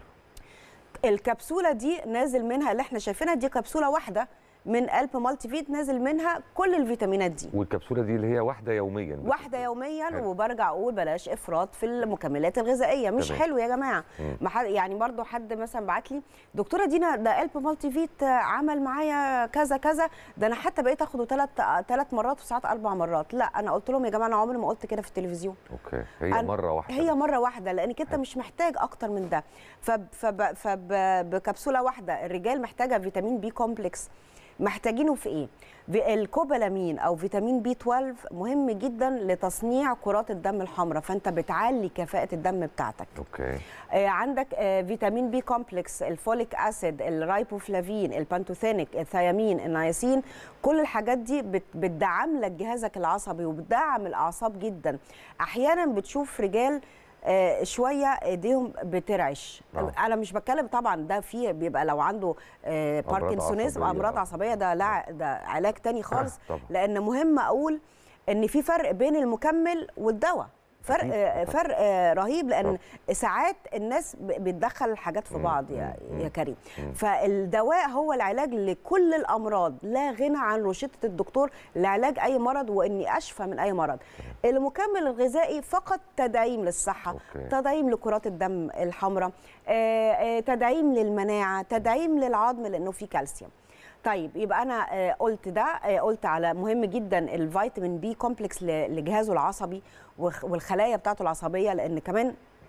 الكبسوله دي نازل منها اللي احنا شايفينها دي كبسوله واحده من قلب مالتي فيت نازل منها كل الفيتامينات دي والكبسوله دي اللي هي واحده يوميا بس. واحده يوميا حلو. وبرجع اقول بلاش افراط في المكملات الغذائيه مش تمام. حلو يا جماعه مم. ما حد- يعني برضو حد مثلا بعت لي دكتوره دينا ده قلب مالتي فيت عمل معايا كذا كذا ده انا حتى بقيت اخده ثلاث ثلاث مرات وساعات اربع مرات لا انا قلت لهم يا جماعه انا عمري ما قلت كده في التلفزيون اوكي هي أنا- مره واحده هي مره واحده لانك انت مش محتاج اكتر من ده فب فب فبكبسوله واحده الرجال محتاجه فيتامين بي كومبلكس محتاجينه في ايه في الكوبالامين او فيتامين بي 12 مهم جدا لتصنيع كرات الدم الحمراء فانت بتعلي كفاءه الدم بتاعتك اوكي آه، عندك آه، فيتامين بي كومبلكس الفوليك اسيد الرايبوفلافين البانتوثينيك الثيامين النياسين كل الحاجات دي بت- بتدعم لك جهازك العصبي وبتدعم الاعصاب جدا احيانا بتشوف رجال آه، شويه ايديهم بترعش آه. انا مش بتكلم طبعا ده فيه بيبقى لو عنده آه، أمراض باركنسونيزم عصبية. امراض عصبيه ده لا ده علاج تاني خالص طبعا. لان مهم اقول ان في فرق بين المكمل والدواء فرق أكيد. آه، فرق آه، رهيب لان ساعات الناس ب- بتدخل الحاجات في بعض يا يا كريم فالدواء هو العلاج لكل الامراض لا غنى عن روشته الدكتور لعلاج اي مرض واني اشفى من اي مرض المكمل الغذائي فقط تدعيم للصحه أوكي. تدعيم لكرات الدم الحمراء آه، آه، تدعيم للمناعه تدعيم للعظم لانه فيه كالسيوم طيب يبقى انا آه، قلت ده آه، قلت على مهم جدا الفيتامين بي كومبلكس ل- لجهازه العصبي وخ- والخلايا بتاعته العصبيه لان كمان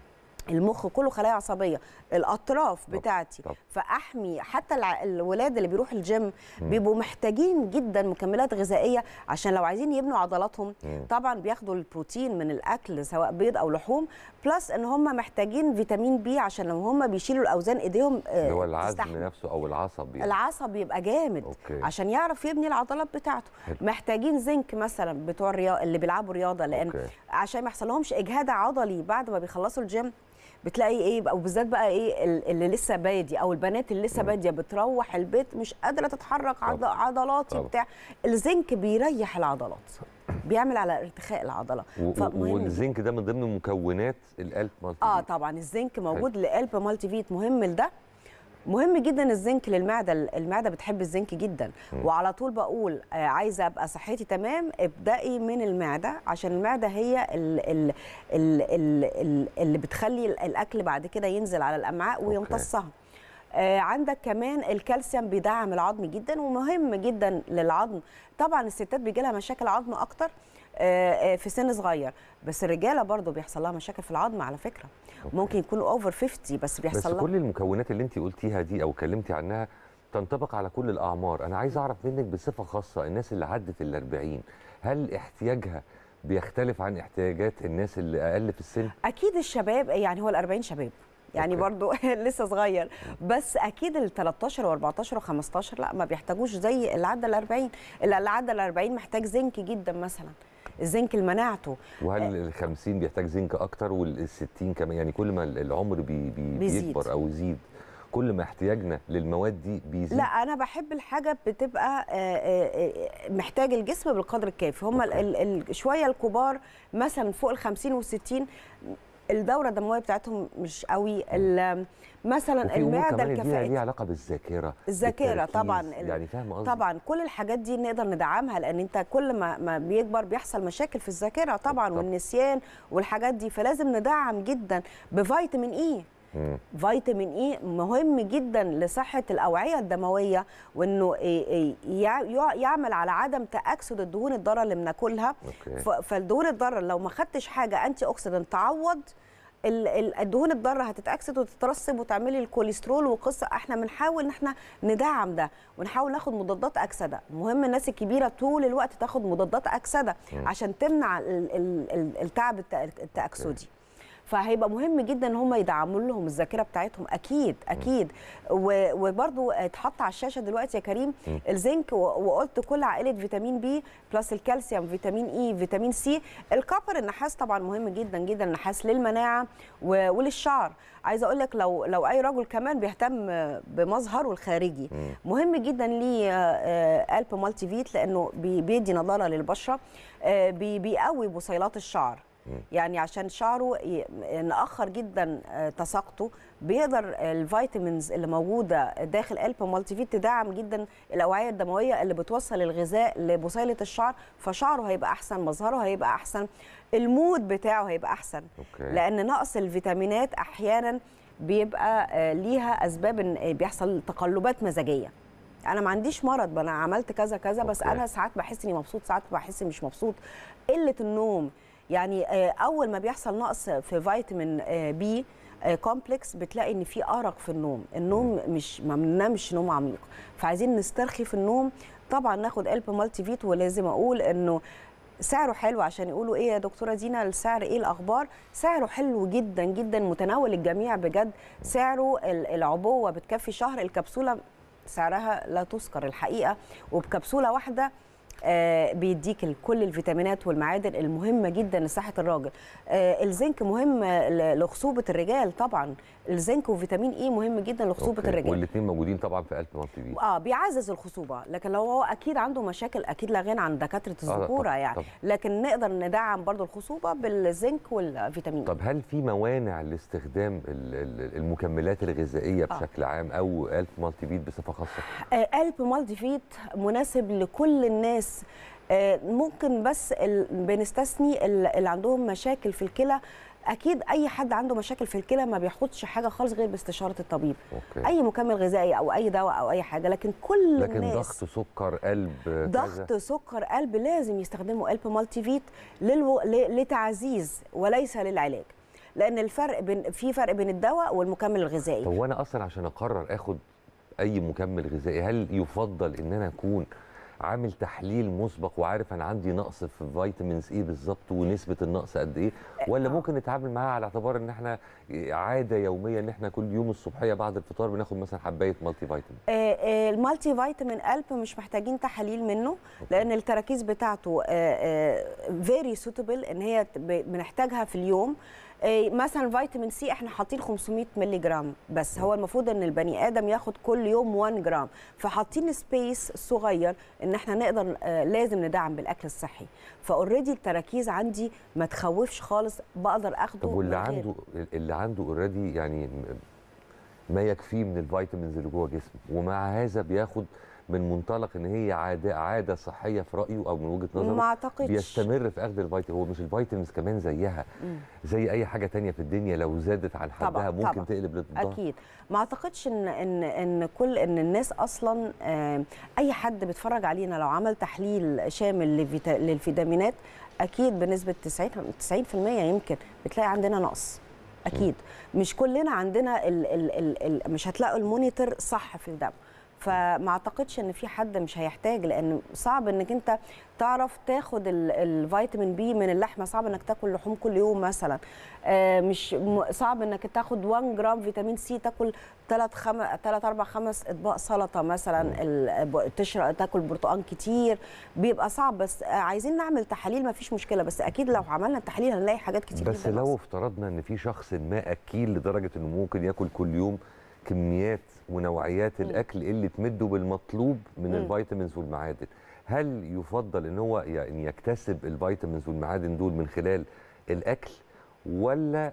المخ كله خلايا عصبيه الاطراف بتاعتي طب. فاحمي حتى الع- الولاد اللي بيروحوا الجيم بيبقوا محتاجين جدا مكملات غذائيه عشان لو عايزين يبنوا عضلاتهم مم. طبعا بياخدوا البروتين من الاكل سواء بيض او لحوم بلس ان هم محتاجين فيتامين بي عشان لو هم بيشيلوا الاوزان ايديهم آه، اللي هو العزم تستحمل. نفسه او العصب يعني. العصب يبقى جامد أوكي. عشان يعرف يبني العضلات بتاعته حلو. محتاجين زنك مثلا بتوع الرياضه اللي بيلعبوا رياضه لان أوكي. عشان ما يحصلهمش اجهاد عضلي بعد ما بيخلصوا الجيم بتلاقي ايه بقى وبالذات بقى ايه ال- اللي لسه بادي او البنات اللي لسه باديه بتروح البيت مش قادره تتحرك عض... طبعا. عضلاتي طبعا. بتاع الزنك بيريح العضلات بيعمل على ارتخاء العضله و- و- فمهم والزنك ده من ضمن مكونات القلب مالتي اه فيت. طبعا الزنك موجود لقلب مالتي فيت مهم لده مهم جدا الزنك للمعده المعده بتحب الزنك جدا مم. وعلى طول بقول آه عايزه ابقى صحتي تمام ابدأي من المعده عشان المعده هي ال ال ال ال ال اللي بتخلي الاكل بعد كده ينزل على الامعاء ويمتصها آه عندك كمان الكالسيوم بيدعم العظم جدا ومهم جدا للعظم طبعا الستات بيجي لها مشاكل عظم اكتر آه، آه، في سن صغير بس الرجاله برضو بيحصل لها مشاكل في العظم على فكره ممكن يكونوا اوفر 50 بس بس بيحصل لها كل المكونات اللي انت قلتيها دي او اتكلمتي عنها تنطبق على كل الاعمار انا عايز اعرف منك بصفه خاصه الناس اللي عدت ال 40 هل احتياجها بيختلف عن احتياجات الناس اللي اقل في السن اكيد الشباب يعني هو ال 40 شباب يعني أوكي. برضو لسه صغير بس اكيد ال 13 و14 و15 لا ما بيحتاجوش زي اللي عدى ال 40 اللي عدى ال 40 محتاج زنك جدا مثلا الزنك لمناعته وهل ال 50 بيحتاج زنك اكتر وال 60 كمان يعني كل ما العمر بي بي بيزيد. بيكبر او يزيد كل ما احتياجنا للمواد دي بيزيد لا انا بحب الحاجه بتبقى آه، آه، آه، محتاج الجسم بالقدر الكافي هم ال- ال- ال- شويه الكبار مثلا فوق ال 50 وال 60 الدوره الدمويه بتاعتهم مش قوي ال- مثلا وفي امور المعده كمان ليها الكفائيه ليها علاقه بالذاكره الذاكره بالتركيز. طبعا ال- يعني فاهم قصدي طبعا كل الحاجات دي نقدر ندعمها لان انت كل ما ما بيكبر بيحصل مشاكل في الذاكره طبعا والنسيان والحاجات دي فلازم ندعم جدا بفيتامين اي مم. فيتامين اي مهم جدا لصحه الاوعيه الدمويه وانه إيه- إيه يع- يع- يعمل على عدم تاكسد الدهون الضاره اللي بناكلها أوكي. ف- فالدهون الضاره لو ما خدتش حاجه انتي اوكسيدنت تعوض ال- ال- الدهون الضاره هتتاكسد وتترسب وتعملي الكوليسترول وقصه احنا بنحاول ان احنا ندعم ده ونحاول ناخد مضادات اكسده مهم الناس الكبيره طول الوقت تاخد مضادات اكسده مم. عشان تمنع ال- ال- ال- التعب الت- التاكسدي فهيبقى مهم جدا ان هم يدعموا لهم الذاكره بتاعتهم اكيد اكيد و- وبرضو اتحط على الشاشه دلوقتي يا كريم مم. الزنك و- وقلت كل عائله فيتامين بي بلس الكالسيوم فيتامين اي فيتامين سي الكوبر النحاس طبعا مهم جدا جدا النحاس للمناعه و- وللشعر عايزه اقول لك لو لو اي رجل كمان بيهتم بمظهره الخارجي مم. مهم جدا ليه آه، قلب مالتي فيت لانه بي- بيدي نضاره للبشره آه، بي- بيقوي بصيلات الشعر يعني عشان شعره ي- نأخر جدا آه، تساقطه بيقدر الفيتامينز اللي موجوده داخل قلب مالتي فيت تدعم جدا الاوعيه الدمويه اللي بتوصل الغذاء لبصيله الشعر فشعره هيبقى احسن مظهره هيبقى احسن المود بتاعه هيبقى احسن أوكي. لان نقص الفيتامينات احيانا بيبقى آه، ليها اسباب ان آه، بيحصل تقلبات مزاجيه انا ما عنديش مرض انا عملت كذا كذا بس أوكي. انا ساعات بحس اني مبسوط ساعات بحس مش مبسوط قله النوم يعني آه، اول ما بيحصل نقص في فيتامين آه، بي آه، كومبلكس بتلاقي ان في ارق في النوم النوم مش ما بننامش نوم عميق فعايزين نسترخي في النوم طبعا ناخد قلب مالتي فيت ولازم اقول انه سعره حلو عشان يقولوا ايه يا دكتوره دينا السعر ايه الاخبار سعره حلو جدا جدا متناول الجميع بجد سعره ال- العبوه بتكفي شهر الكبسوله سعرها لا تذكر الحقيقه وبكبسوله واحده آه، بيديك ال- كل الفيتامينات والمعادن المهمه جدا لصحه الراجل آه، الزنك مهم ل- لخصوبه الرجال طبعا الزنك وفيتامين اي مهم جدا لخصوبه أوكي. الرجال والاثنين موجودين طبعا في قلب مالتي فيت اه بيعزز الخصوبه لكن لو هو اكيد عنده مشاكل اكيد لا غنى عن دكاتره طبعاً، الذكوره يعني طبعاً. لكن نقدر ندعم برضو الخصوبه بالزنك والفيتامين طب هل في موانع لاستخدام ال- ال- المكملات الغذائيه آه. بشكل عام او قلب مالتي فيت بصفه خاصه آه، قلب مالتي فيت مناسب لكل الناس آه، ممكن بس ال- بنستثني ال- اللي عندهم مشاكل في الكلى اكيد اي حد عنده مشاكل في الكلى ما بياخدش حاجه خالص غير باستشاره الطبيب أوكي. اي مكمل غذائي او اي دواء او اي حاجه لكن كل لكن الناس ضغط سكر قلب كذا. ضغط سكر قلب لازم يستخدموا قلب مالتي فيت للو... ل... لتعزيز وليس للعلاج لان الفرق بين في فرق بين الدواء والمكمل الغذائي طب وانا اصلا عشان اقرر اخد اي مكمل غذائي هل يفضل ان انا اكون عامل تحليل مسبق وعارف انا عندي نقص في فيتامينز ايه بالظبط ونسبه النقص قد ايه ولا ممكن نتعامل معاه على اعتبار ان احنا عاده يوميه ان احنا كل يوم الصبحيه بعد الفطار بناخد مثلا حبايه مالتي فيتامين آه، آه، المالتي فيتامين قلب مش محتاجين تحاليل منه لان التراكيز بتاعته فيري سوتبل ان هي ت- ب- بنحتاجها في اليوم آه، مثلا فيتامين سي احنا حاطين 500 مللي جرام بس هو المفروض ان البني ادم ياخد كل يوم 1 جرام فحاطين سبيس صغير ان احنا نقدر آه، لازم ندعم بالاكل الصحي فاوريدي التراكيز عندي ما تخوفش خالص بقدر اخده طب واللي من غير- عنده اللي عنده اوريدي يعني م- ما يكفيه من الفيتامينز اللي جوه جسمه ومع هذا بياخد من منطلق ان هي عاده عاده صحيه في رايه او من وجهه نظره ما أعتقدش. بيستمر في اخذ الفيتامين هو مش الفيتامينز كمان زيها مم. زي اي حاجه تانية في الدنيا لو زادت عن حدها طبعاً، ممكن طبعاً. تقلب لضدها اكيد ما اعتقدش ان ان ان كل ان الناس اصلا آه، اي حد بيتفرج علينا لو عمل تحليل شامل لفيتا- للفيتامينات اكيد بنسبه 90 90% يمكن بتلاقي عندنا نقص اكيد مش كلنا عندنا ال ال ال ال مش هتلاقوا المونيتور صح في الدم فما اعتقدش ان في حد مش هيحتاج لان صعب انك انت تعرف تاخد ال- الفيتامين بي من اللحمه صعب انك تاكل لحوم كل يوم مثلا آه، مش م- صعب انك تاخد 1 جرام فيتامين سي تاكل 3 خم... 3 4 5 اطباق سلطه مثلا ال- ب- تشرب تاكل برتقان كتير بيبقى صعب بس آه، عايزين نعمل تحاليل ما فيش مشكله بس اكيد لو عملنا التحاليل هنلاقي حاجات كتير بس جدا لو افترضنا ان في شخص ما اكيل لدرجه انه ممكن ياكل كل يوم كميات ونوعيات الاكل اللي تمده بالمطلوب من مم. الفيتامينز والمعادن هل يفضل ان هو يعني يكتسب الفيتامينز والمعادن دول من خلال الاكل ولا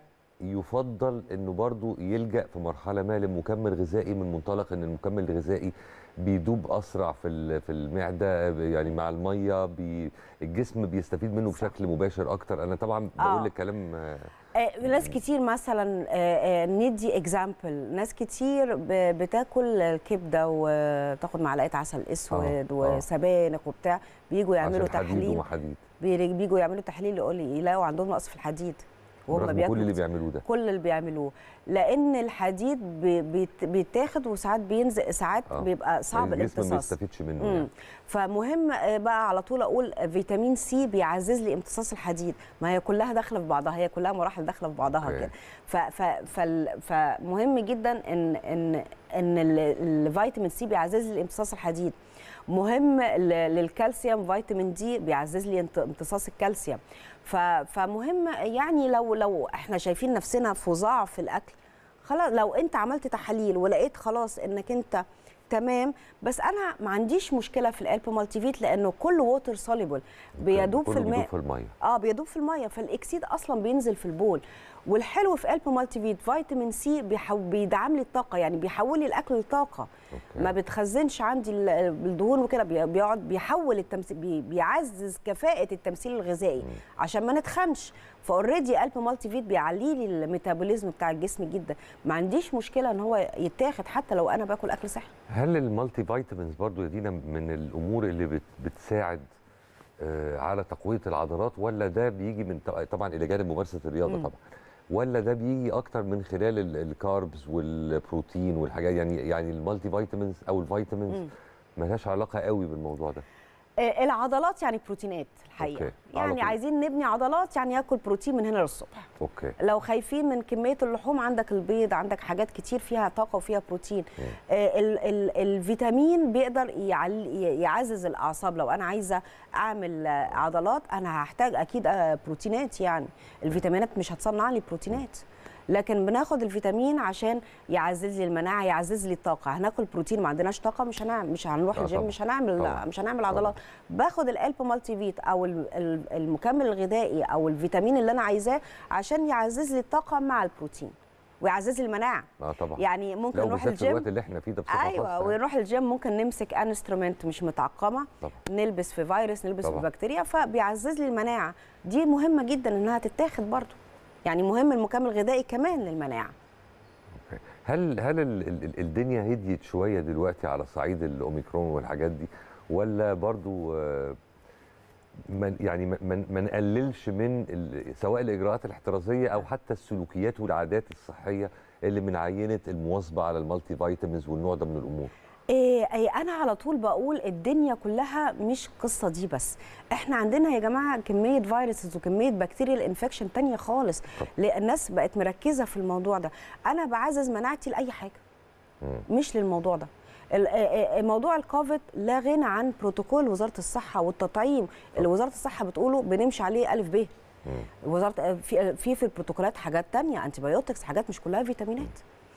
يفضل انه برضو يلجا في مرحله ما لمكمل غذائي من منطلق ان المكمل الغذائي بيدوب اسرع في ال- في المعده يعني مع الميه بي الجسم بيستفيد منه بشكل مباشر اكتر انا طبعا آه. بقول لك كلام آه، آه، ناس كتير مثلا آه، آه، ندي اكزامبل ناس كتير ب- بتاكل الكبده وتاخد معلقه عسل اسود آه، آه. وسبانخ وبتاع بيجوا يعملوا عشان حديد تحليل وحديد بير- بيجوا يعملوا تحليل يقول لي يلاقوا عندهم نقص في الحديد برغم كل اللي بيعملوه ده كل اللي بيعملوه لان الحديد بي- بيت- بيتاخد وساعات بينزل ساعات آه. بيبقى صعب الجسم ما الامتصاص بيستفيدش منه مم. يعني. فمهم آه، بقى على طول اقول فيتامين سي بيعزز لي امتصاص الحديد ما هي كلها داخله في بعضها هي كلها مراحل داخله في بعضها أوكي. كده ف ف فال- فمهم جدا ان ان ان ال- الفيتامين سي بيعزز لي امتصاص الحديد مهم ل- للكالسيوم فيتامين دي بيعزز لي انت- امتصاص الكالسيوم ف- فمهم يعني لو لو احنا شايفين نفسنا فظاع في الاكل خلاص لو انت عملت تحاليل ولقيت خلاص انك انت تمام بس انا ما عنديش مشكله في الالب مالتي فيت لانه كله ووتر سوليبل بيدوب في كله الماء بيدوب في الميه اه بيدوب في الميه فالاكسيد اصلا بينزل في البول والحلو في الب مالتي فيت فيتامين سي بيحو... بيدعم لي الطاقه يعني بيحول لي الاكل لطاقه ما بتخزنش عندي ال- الدهون وكده بي- بيقعد بيحول التمثيل بي... بيعزز كفاءه التمثيل الغذائي عشان ما نتخنش فاوريدي الب مالتي فيت بيعلي لي الميتابوليزم بتاع الجسم جدا ما عنديش مشكله ان هو يتاخد حتى لو انا باكل اكل صحي هل المالتي فيتامينز برضو يا دينا من الامور اللي بت بتساعد آه، على تقويه العضلات ولا ده بيجي من ط- طبعا الى جانب ممارسه الرياضه مم. طبعا ولا ده بيجي اكتر من خلال ال- الكاربز والبروتين والحاجات يعني يعني المالتي فيتامينز او الفيتامينز مم. ملهاش علاقه قوي بالموضوع ده آه، العضلات يعني بروتينات الحقيقه أوكي، على يعني طول. عايزين نبني عضلات يعني ياكل بروتين من هنا للصبح اوكي لو خايفين من كميه اللحوم عندك البيض عندك حاجات كتير فيها طاقه وفيها بروتين آه ال ال الفيتامين بيقدر يعل يعزز الاعصاب لو انا عايزه اعمل آه، عضلات انا هحتاج اكيد آه، بروتينات يعني الفيتامينات مش هتصنع لي بروتينات لكن بناخد الفيتامين عشان يعزز لي المناعه يعزز لي الطاقه هناكل بروتين ما عندناش طاقه مش هنعمل مش هنروح آه الجيم طبعاً. مش هنعمل طبعاً. مش هنعمل عضلات باخد الالب مالتي فيت او ال- ال- المكمل الغذائي او الفيتامين اللي انا عايزاه عشان يعزز لي الطاقه مع البروتين ويعزز لي المناعه اه طبعا يعني ممكن لو نروح بالذات في الوقت الجيم اللي احنا فيه ده بصفه ايوه خاصة. ونروح الجيم ممكن نمسك انسترومنت مش متعقمه طبعا. نلبس في فيروس نلبس طبعا. في بكتيريا فبيعزز لي المناعه دي مهمه جدا انها تتاخد برضو يعني مهم المكمل الغذائي كمان للمناعه هل هل ال- ال- ال- الدنيا هديت شويه دلوقتي على صعيد الاوميكرون والحاجات دي ولا برضو آه، ما يعني ما- ما ما نقللش من ال- سواء الاجراءات الاحترازيه او حتى السلوكيات والعادات الصحيه اللي من عينه المواظبه على المالتي فيتامينز والنوع ده من الامور إيه إيه انا على طول بقول الدنيا كلها مش القصه دي بس احنا عندنا يا جماعه كميه فيروسز وكميه بكتيريال انفكشن تانية خالص لأن الناس بقت مركزه في الموضوع ده انا بعزز مناعتي لاي حاجه مش للموضوع ده ال- آه، آه، موضوع الكوفيد لا غنى عن بروتوكول وزاره الصحه والتطعيم اللي وزاره الصحه بتقوله بنمشي عليه الف ب وزاره آه، في في في البروتوكولات حاجات تانية انتي بايوتكس حاجات مش كلها فيتامينات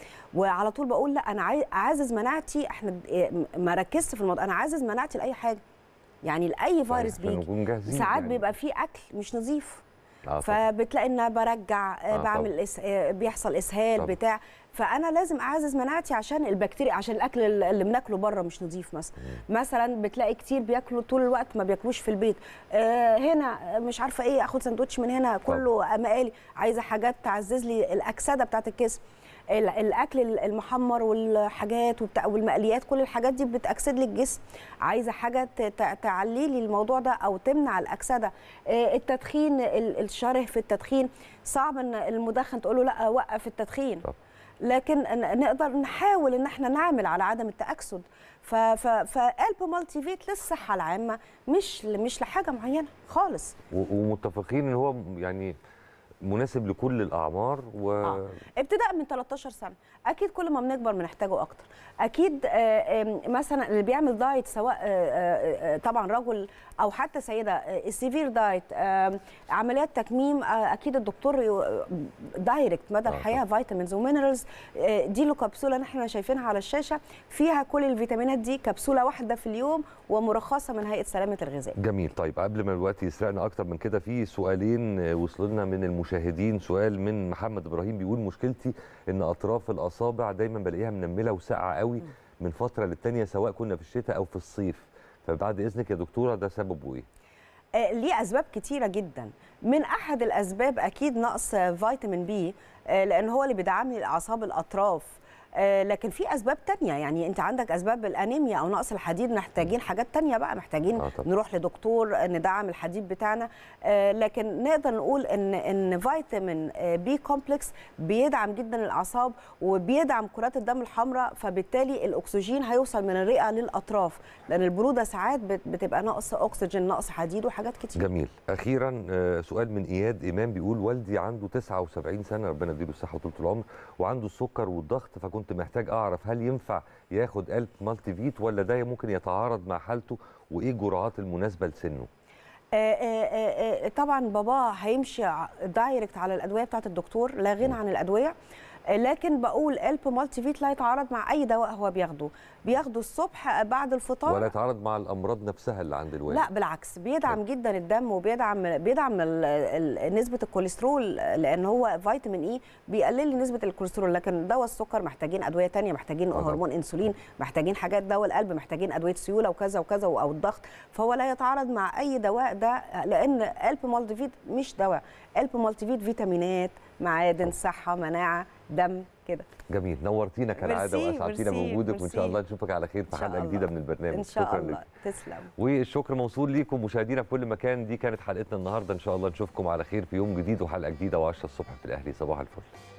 وعلى طول بقول لا انا عاي- اعزز مناعتي احنا إيه، ما ركزت في الموضوع انا عايزز مناعتي لاي حاجه يعني لاي فيروس عشان بيجي نكون جاهزين ساعات يعني. بيبقى فيه اكل مش نظيف آه طبعاً. فبتلاقي ان أنا برجع آه آه بعمل طبعاً. إس... آه بيحصل اسهال طبعاً. بتاع فانا لازم اعزز مناعتي عشان البكتيريا عشان الاكل اللي بناكله بره مش نظيف مثلا مثلا بتلاقي كتير بياكلوا طول الوقت ما بياكلوش في البيت آه هنا آه، مش عارفه ايه اخد سندوتش من هنا كله مقالي عايزه حاجات تعزز لي الاكسده بتاعت الجسم ال- الاكل المحمر والحاجات وبتاع والمقليات كل الحاجات دي بتاكسد لي الجسم عايزه حاجه ت- ت- تعلي لي الموضوع ده او تمنع الاكسده آه، التدخين ال- الشره في التدخين صعب ان المدخن تقول له لا وقف التدخين لكن ن- نقدر نحاول ان احنا نعمل على عدم التاكسد ف- ف- فقلب مالتي فيت للصحه العامه مش مش لحاجه معينه خالص و- ومتفقين ان هو يعني مناسب لكل الاعمار و آه. ابتداء من 13 سنه اكيد كل ما بنكبر بنحتاجه اكتر اكيد آه، آم، مثلا اللي بيعمل دايت سواء آه، آه، آه، طبعا رجل او حتى سيده آه، السيفير دايت آم، عمليات تكميم آه، اكيد الدكتور ي- دايركت مدى الحياه فيتامينز ومينرالز آه، دي له كبسوله اللي احنا شايفينها على الشاشه فيها كل الفيتامينات دي كبسوله واحده في اليوم ومرخصه من هيئه سلامه الغذاء جميل طيب قبل ما الوقت يسرقنا اكتر من كده في سؤالين آه، وصلوا لنا من المشاهدين سؤال من محمد ابراهيم بيقول مشكلتي ان اطراف الاصابع دايما بلاقيها منمله وساقعه قوي من فتره للتانيه سواء كنا في الشتاء او في الصيف فبعد اذنك يا دكتوره ده سببه ايه آه، ليه اسباب كتيره جدا من احد الاسباب اكيد نقص آه، فيتامين بي آه، لان هو اللي بيدعم لي الاعصاب الاطراف آه، لكن في اسباب تانية يعني انت عندك اسباب الانيميا او نقص الحديد محتاجين حاجات تانية بقى محتاجين آه طبعاً. نروح لدكتور آه، ندعم الحديد بتاعنا آه، لكن نقدر نقول ان ان فيتامين آه، بي كومبلكس بيدعم جدا الاعصاب وبيدعم كرات الدم الحمراء فبالتالي الاكسجين هيوصل من الرئه للاطراف لان البروده ساعات بت- بتبقى نقص اكسجين نقص حديد وحاجات كتير جميل اخيرا آه، سؤال من اياد امام بيقول والدي عنده 79 سنه ربنا يديله الصحه وطول العمر وعنده السكر والضغط فكنت محتاج اعرف هل ينفع ياخد قلب مالتي فيت ولا ده ممكن يتعارض مع حالته وايه الجرعات المناسبه لسنه آه، آه، آه، آه، طبعا بابا هيمشي ع- دايركت على الادويه بتاعت الدكتور لا غنى عن الادويه آه، لكن بقول الب مالتي فيت لا يتعارض مع اي دواء هو بياخده بياخده الصبح بعد الفطار ولا يتعارض مع الامراض نفسها اللي عند الوالد لا بالعكس بيدعم جدا الدم وبيدعم بيدعم ال- ال- نسبه الكوليسترول لان هو فيتامين اي بيقلل لي نسبه الكوليسترول لكن دواء السكر محتاجين ادويه تانية محتاجين طبعاً. هرمون انسولين محتاجين حاجات دواء القلب محتاجين ادويه سيوله وكذا وكذا او الضغط فهو لا يتعارض مع اي دواء ده لان الب مالتيفيت مش دواء الب مالتيفيت فيتامينات معادن صحه مناعه دم كده جميل نورتينا كالعاده ميرسي، واسعدتينا ميرسي، بوجودك وان شاء ميرسي. الله نشوفك على خير في إن شاء حلقه الله. جديده من البرنامج ان شاء شكرا الله لك تسلم والشكر موصول ليكم مشاهدينا في كل مكان دي كانت حلقتنا النهارده ان شاء الله نشوفكم على خير في يوم جديد وحلقه جديده و10 الصبح في الاهلي صباح الفل